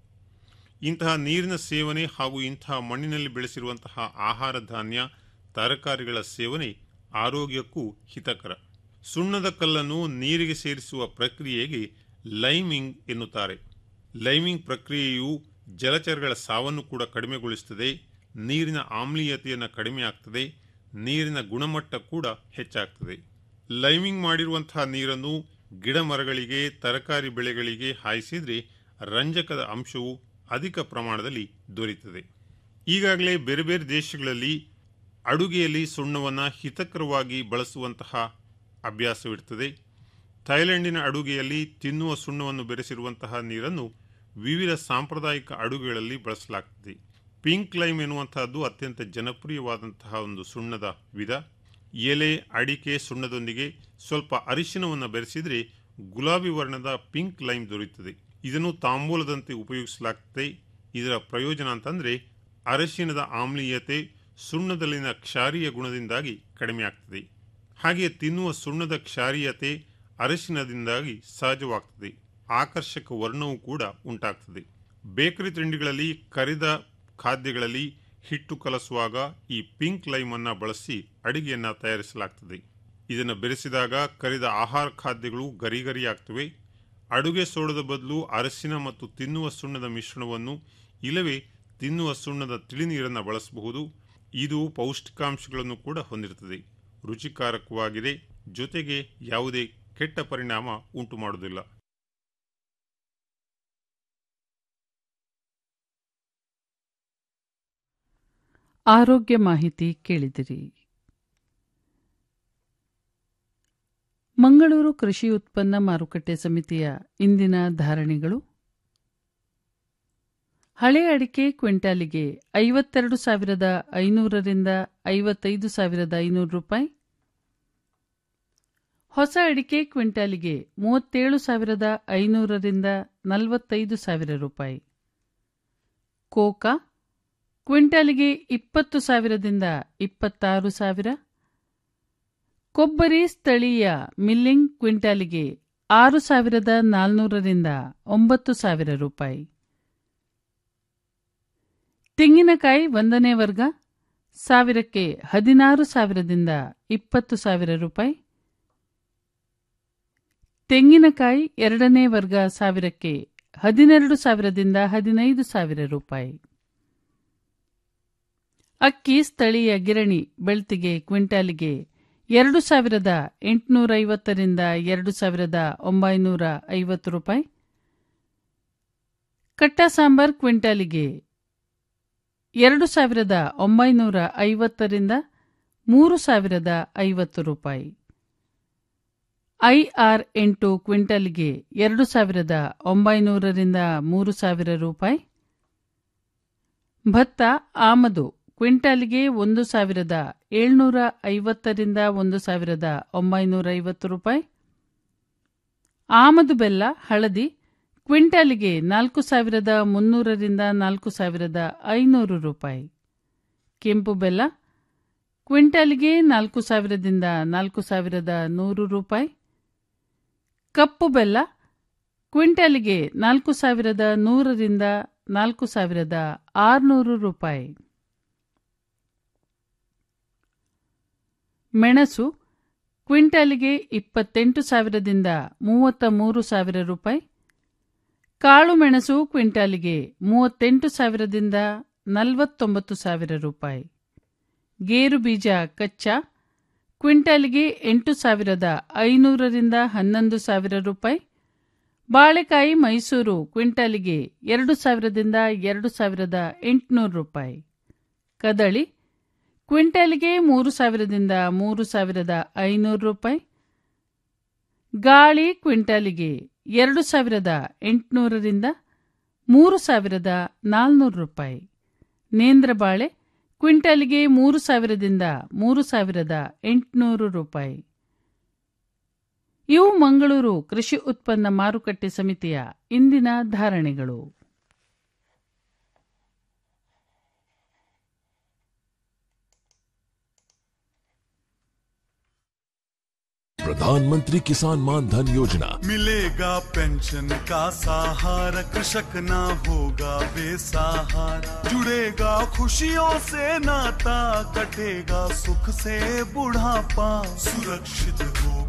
ಇಂತಹ ನೀರಿನ ಸೇವನೆ ಹಾಗೂ ಇಂತಹ ಮಣ್ಣಿನಲ್ಲಿ ಬೆಳೆಸಿರುವಂತಹ ಆಹಾರ ಧಾನ್ಯ ತರಕಾರಿಗಳ ಸೇವನೆ ಆರೋಗ್ಯಕ್ಕೂ ಹಿತಕರ ಸುಣ್ಣದ ಕಲ್ಲನ್ನು ನೀರಿಗೆ ಸೇರಿಸುವ ಪ್ರಕ್ರಿಯೆಗೆ ಲೈಮಿಂಗ್ ಎನ್ನುತ್ತಾರೆ ಲೈಮಿಂಗ್ ಪ್ರಕ್ರಿಯೆಯು ಜಲಚರಗಳ ಸಾವನ್ನು ಕೂಡ ಕಡಿಮೆಗೊಳಿಸುತ್ತದೆ ನೀರಿನ ಆಮ್ಲೀಯತೆಯನ್ನು ಕಡಿಮೆ ಆಗ್ತದೆ ನೀರಿನ ಗುಣಮಟ್ಟ ಕೂಡ ಹೆಚ್ಚಾಗ್ತದೆ ಲೈಮಿಂಗ್ ಮಾಡಿರುವಂತಹ ನೀರನ್ನು ಗಿಡ ಮರಗಳಿಗೆ ತರಕಾರಿ ಬೆಳೆಗಳಿಗೆ ಹಾಯಿಸಿದರೆ ರಂಜಕದ ಅಂಶವು ಅಧಿಕ ಪ್ರಮಾಣದಲ್ಲಿ ದೊರೆಯುತ್ತದೆ ಈಗಾಗಲೇ ಬೇರೆ ಬೇರೆ ದೇಶಗಳಲ್ಲಿ ಅಡುಗೆಯಲ್ಲಿ ಸುಣ್ಣವನ್ನು ಹಿತಕರವಾಗಿ ಬಳಸುವಂತಹ ಅಭ್ಯಾಸವಿರ್ತದೆ ಥೈಲ್ಯಾಂಡಿನ ಅಡುಗೆಯಲ್ಲಿ ತಿನ್ನುವ ಸುಣ್ಣವನ್ನು ಬೆರೆಸಿರುವಂತಹ ನೀರನ್ನು ವಿವಿಧ ಸಾಂಪ್ರದಾಯಿಕ ಅಡುಗೆಗಳಲ್ಲಿ ಬಳಸಲಾಗ್ತದೆ ಪಿಂಕ್ ಲೈಮ್ ಎನ್ನುವಂತಹದ್ದು ಅತ್ಯಂತ ಜನಪ್ರಿಯವಾದಂತಹ ಒಂದು ಸುಣ್ಣದ ವಿಧ ಎಲೆ ಅಡಿಕೆ ಸುಣ್ಣದೊಂದಿಗೆ ಸ್ವಲ್ಪ ಅರಿಶಿನವನ್ನು ಬೆರೆಸಿದರೆ ಗುಲಾಬಿ ವರ್ಣದ ಪಿಂಕ್ ಲೈಮ್ ದೊರೆಯುತ್ತದೆ ಇದನ್ನು ತಾಂಬೂಲದಂತೆ ಉಪಯೋಗಿಸಲಾಗ್ತದೆ ಇದರ ಪ್ರಯೋಜನ ಅಂತಂದರೆ ಅರಶಿನದ ಆಮ್ಲೀಯತೆ ಸುಣ್ಣದಲ್ಲಿನ ಕ್ಷಾರೀಯ ಗುಣದಿಂದಾಗಿ ಕಡಿಮೆಯಾಗ್ತದೆ ಹಾಗೆ ತಿನ್ನುವ ಸುಣ್ಣದ ಕ್ಷಾರೀಯತೆ ಅರಶಿನದಿಂದಾಗಿ ಸಹಜವಾಗ್ತದೆ ಆಕರ್ಷಕ ವರ್ಣವೂ ಕೂಡ ಉಂಟಾಗ್ತದೆ ಬೇಕರಿ ತಿಂಡಿಗಳಲ್ಲಿ ಕರಿದ ಖಾದ್ಯಗಳಲ್ಲಿ
ಹಿಟ್ಟು ಕಲಸುವಾಗ ಈ ಪಿಂಕ್ ಲೈಮ್ ಅನ್ನ ಬಳಸಿ ಅಡಿಗೆಯನ್ನ ತಯಾರಿಸಲಾಗ್ತದೆ ಇದನ್ನು ಬೆರೆಸಿದಾಗ ಕರಿದ ಆಹಾರ ಖಾದ್ಯಗಳು ಗರಿಗರಿಯಾಗ್ತವೆ ಅಡುಗೆ ಸೋಡದ ಬದಲು ಅರಸಿನ ಮತ್ತು ತಿನ್ನುವ ಸುಣ್ಣದ ಮಿಶ್ರಣವನ್ನು ಇಲ್ಲವೇ ತಿನ್ನುವ ಸುಣ್ಣದ ತಿಳಿನೀರನ್ನು ಬಳಸಬಹುದು ಇದು ಪೌಷ್ಟಿಕಾಂಶಗಳನ್ನು ಕೂಡ ಹೊಂದಿರುತ್ತದೆ ರುಚಿಕಾರಕವಾಗಿದೆ ಜೊತೆಗೆ ಯಾವುದೇ ಕೆಟ್ಟ ಪರಿಣಾಮ ಉಂಟು ಮಾಡುವುದಿಲ್ಲ
ಆರೋಗ್ಯ ಮಾಹಿತಿ ಕೇಳಿದಿರಿ ಮಂಗಳೂರು ಕೃಷಿ ಉತ್ಪನ್ನ ಮಾರುಕಟ್ಟೆ ಸಮಿತಿಯ ಇಂದಿನ ಧಾರಣೆಗಳು ಹಳೆ ಅಡಿಕೆ ಕ್ವಿಂಟಾಲಿಗೆ ಐವತ್ತೆರಡು ಸಾವಿರದ ಐನೂರರಿಂದ ಐವತ್ತೈದು ಸಾವಿರದ ಐನೂರು ರೂಪಾಯಿ ಹೊಸ ಅಡಿಕೆ ಕ್ವಿಂಟಾಲಿಗೆ ಮೂವತ್ತೇಳು ಸಾವಿರದ ಐನೂರರಿಂದ ನಲವತ್ತೈದು ಸಾವಿರ ರೂಪಾಯಿ ಕೋಕಾ ಕ್ವಿಂಟಾಲಿಗೆ ಇಪ್ಪತ್ತು ಸಾವಿರದಿಂದ ಇಪ್ಪತ್ತಾರು ಸಾವಿರ ಕೊಬ್ಬರಿ ಸ್ಥಳೀಯ ಮಿಲ್ಲಿಂಗ್ ಕ್ವಿಂಟಾಲಿಗೆ ಆರು ಸಾವಿರದ ನಾಲ್ನೂರರಿಂದ ಒಂಬತ್ತು ಸಾವಿರ ರೂಪಾಯಿ ತೆಂಗಿನಕಾಯಿ ಒಂದನೇ ವರ್ಗ ಸಾವಿರಕ್ಕೆ ಹದಿನಾರು ಸಾವಿರದಿಂದ ಇಪ್ಪತ್ತು ಸಾವಿರ ರೂಪಾಯಿ ತೆಂಗಿನಕಾಯಿ ಎರಡನೇ ವರ್ಗ ಸಾವಿರಕ್ಕೆ ಹದಿನೆರಡು ಸಾವಿರದಿಂದ ಹದಿನೈದು ಸಾವಿರ ರೂಪಾಯಿ ಅಕ್ಕಿ ಸ್ಥಳೀಯ ಗಿರಣಿ ಬೆಳ್ತಿಗೆ ಕ್ವಿಂಟಾಲಿಗೆ ಎರಡು ಸಾವಿರದ ಎಂಟುನೂರ ಐವತ್ತರಿಂದ ಎರಡು ಸಾವಿರದ ಒಂಬೈನೂರ ಐವತ್ತು ರೂಪಾಯಿ ಕಟ್ಟ ಸಾಂಬಾರ್ ಕ್ವಿಂಟಾಲಿಗೆ ಎರಡು ಸಾವಿರದ ಒಂಬೈನೂರ ಐವತ್ತರಿಂದ ಮೂರು ಸಾವಿರದ ಐವತ್ತು ರೂಪಾಯಿ ಐಆರ್ ಎಂಟು ಕ್ವಿಂಟಲ್ಗೆ ಎರಡು ಸಾವಿರದ ಒಂಬೈನೂರರಿಂದ ಮೂರು ಸಾವಿರ ರೂಪಾಯಿ ಭತ್ತ ಆಮದು ಕ್ವಿಂಟಾಲ್ಗೆ ಒಂದು ಸಾವಿರದ ಏಳ್ನೂರ ಐವತ್ತರಿಂದ ಒಂದು ಸಾವಿರದ ಒಂಬೈನೂರ ಐವತ್ತು ರೂಪಾಯಿ ಆಮದು ಬೆಲ್ಲ ಹಳದಿ ಕ್ವಿಂಟಾಲಿಗೆ ನಾಲ್ಕು ಸಾವಿರದ ಮುನ್ನೂರರಿಂದ ನಾಲ್ಕು ಸಾವಿರದ ಐನೂರು ರೂಪಾಯಿ ಕೆಂಪು ಬೆಲ್ಲ ಕ್ವಿಂಟಾಲಿಗೆ ನಾಲ್ಕು ಸಾವಿರದಿಂದ ನಾಲ್ಕು ಸಾವಿರದ ನೂರು ರೂಪಾಯಿ ಕಪ್ಪು ಬೆಲ್ಲ ಕ್ವಿಂಟಾಲಿಗೆ ನಾಲ್ಕು ಸಾವಿರದ ನೂರರಿಂದ ನಾಲ್ಕು ಸಾವಿರದ ಆರುನೂರು ರೂಪಾಯಿ ಮೆಣಸು ಕ್ವಿಂಟಾಲಿಗೆ ಇಪ್ಪತ್ತೆಂಟು ಸಾವಿರದಿಂದ ಮೂವತ್ತ ಮೂರು ಸಾವಿರ ರೂಪಾಯಿ ಕಾಳು ಮೆಣಸು ಕ್ವಿಂಟಾಲಿಗೆ ಮೂವತ್ತೆಂಟು ಸಾವಿರದಿಂದ ನಲವತ್ತೊಂಬತ್ತು ಸಾವಿರ ರೂಪಾಯಿ ಗೇರು ಬೀಜ ಕಚ್ಚಾ ಕ್ವಿಂಟಾಲಿಗೆ ಎಂಟು ಸಾವಿರದ ಐನೂರರಿಂದ ಹನ್ನೊಂದು ಸಾವಿರ ರೂಪಾಯಿ ಬಾಳೆಕಾಯಿ ಮೈಸೂರು ಕ್ವಿಂಟಾಲಿಗೆ ಎರಡು ಸಾವಿರದಿಂದ ಎರಡು ಸಾವಿರದ ಎಂಟುನೂರು ರೂಪಾಯಿ ಕದಳಿ ಕ್ವಿಂಟಾಲಿಗೆ ಮೂರು ಸಾವಿರದಿಂದ ಮೂರು ಸಾವಿರದ ಐನೂರು ರೂಪಾಯಿ ಗಾಳಿ ಕ್ವಿಂಟಾಲಿಗೆ ಎರಡು ಸಾವಿರದ ಎಂಟುನೂರರಿಂದ ಮೂರು ಸಾವಿರದ ನಾಲ್ನೂರು ರೂಪಾಯಿ ನೇಂದ್ರ ಬಾಳೆ ಕ್ವಿಂಟಾಲಿಗೆ ಮೂರು ಸಾವಿರದಿಂದ ಮೂರು ಸಾವಿರದ ಎಂಟುನೂರು ರೂಪಾಯಿ ಇವು ಮಂಗಳೂರು ಕೃಷಿ ಉತ್ಪನ್ನ ಮಾರುಕಟ್ಟೆ ಸಮಿತಿಯ ಇಂದಿನ ಧಾರಣೆಗಳು
प्रधानमंत्री किसान मान धन योजना
मिलेगा पेंशन का सहारा कृषक ना होगा बेसहारा जुड़ेगा खुशियों से नाता कटेगा सुख से बुढ़ापा सुरक्षित होगा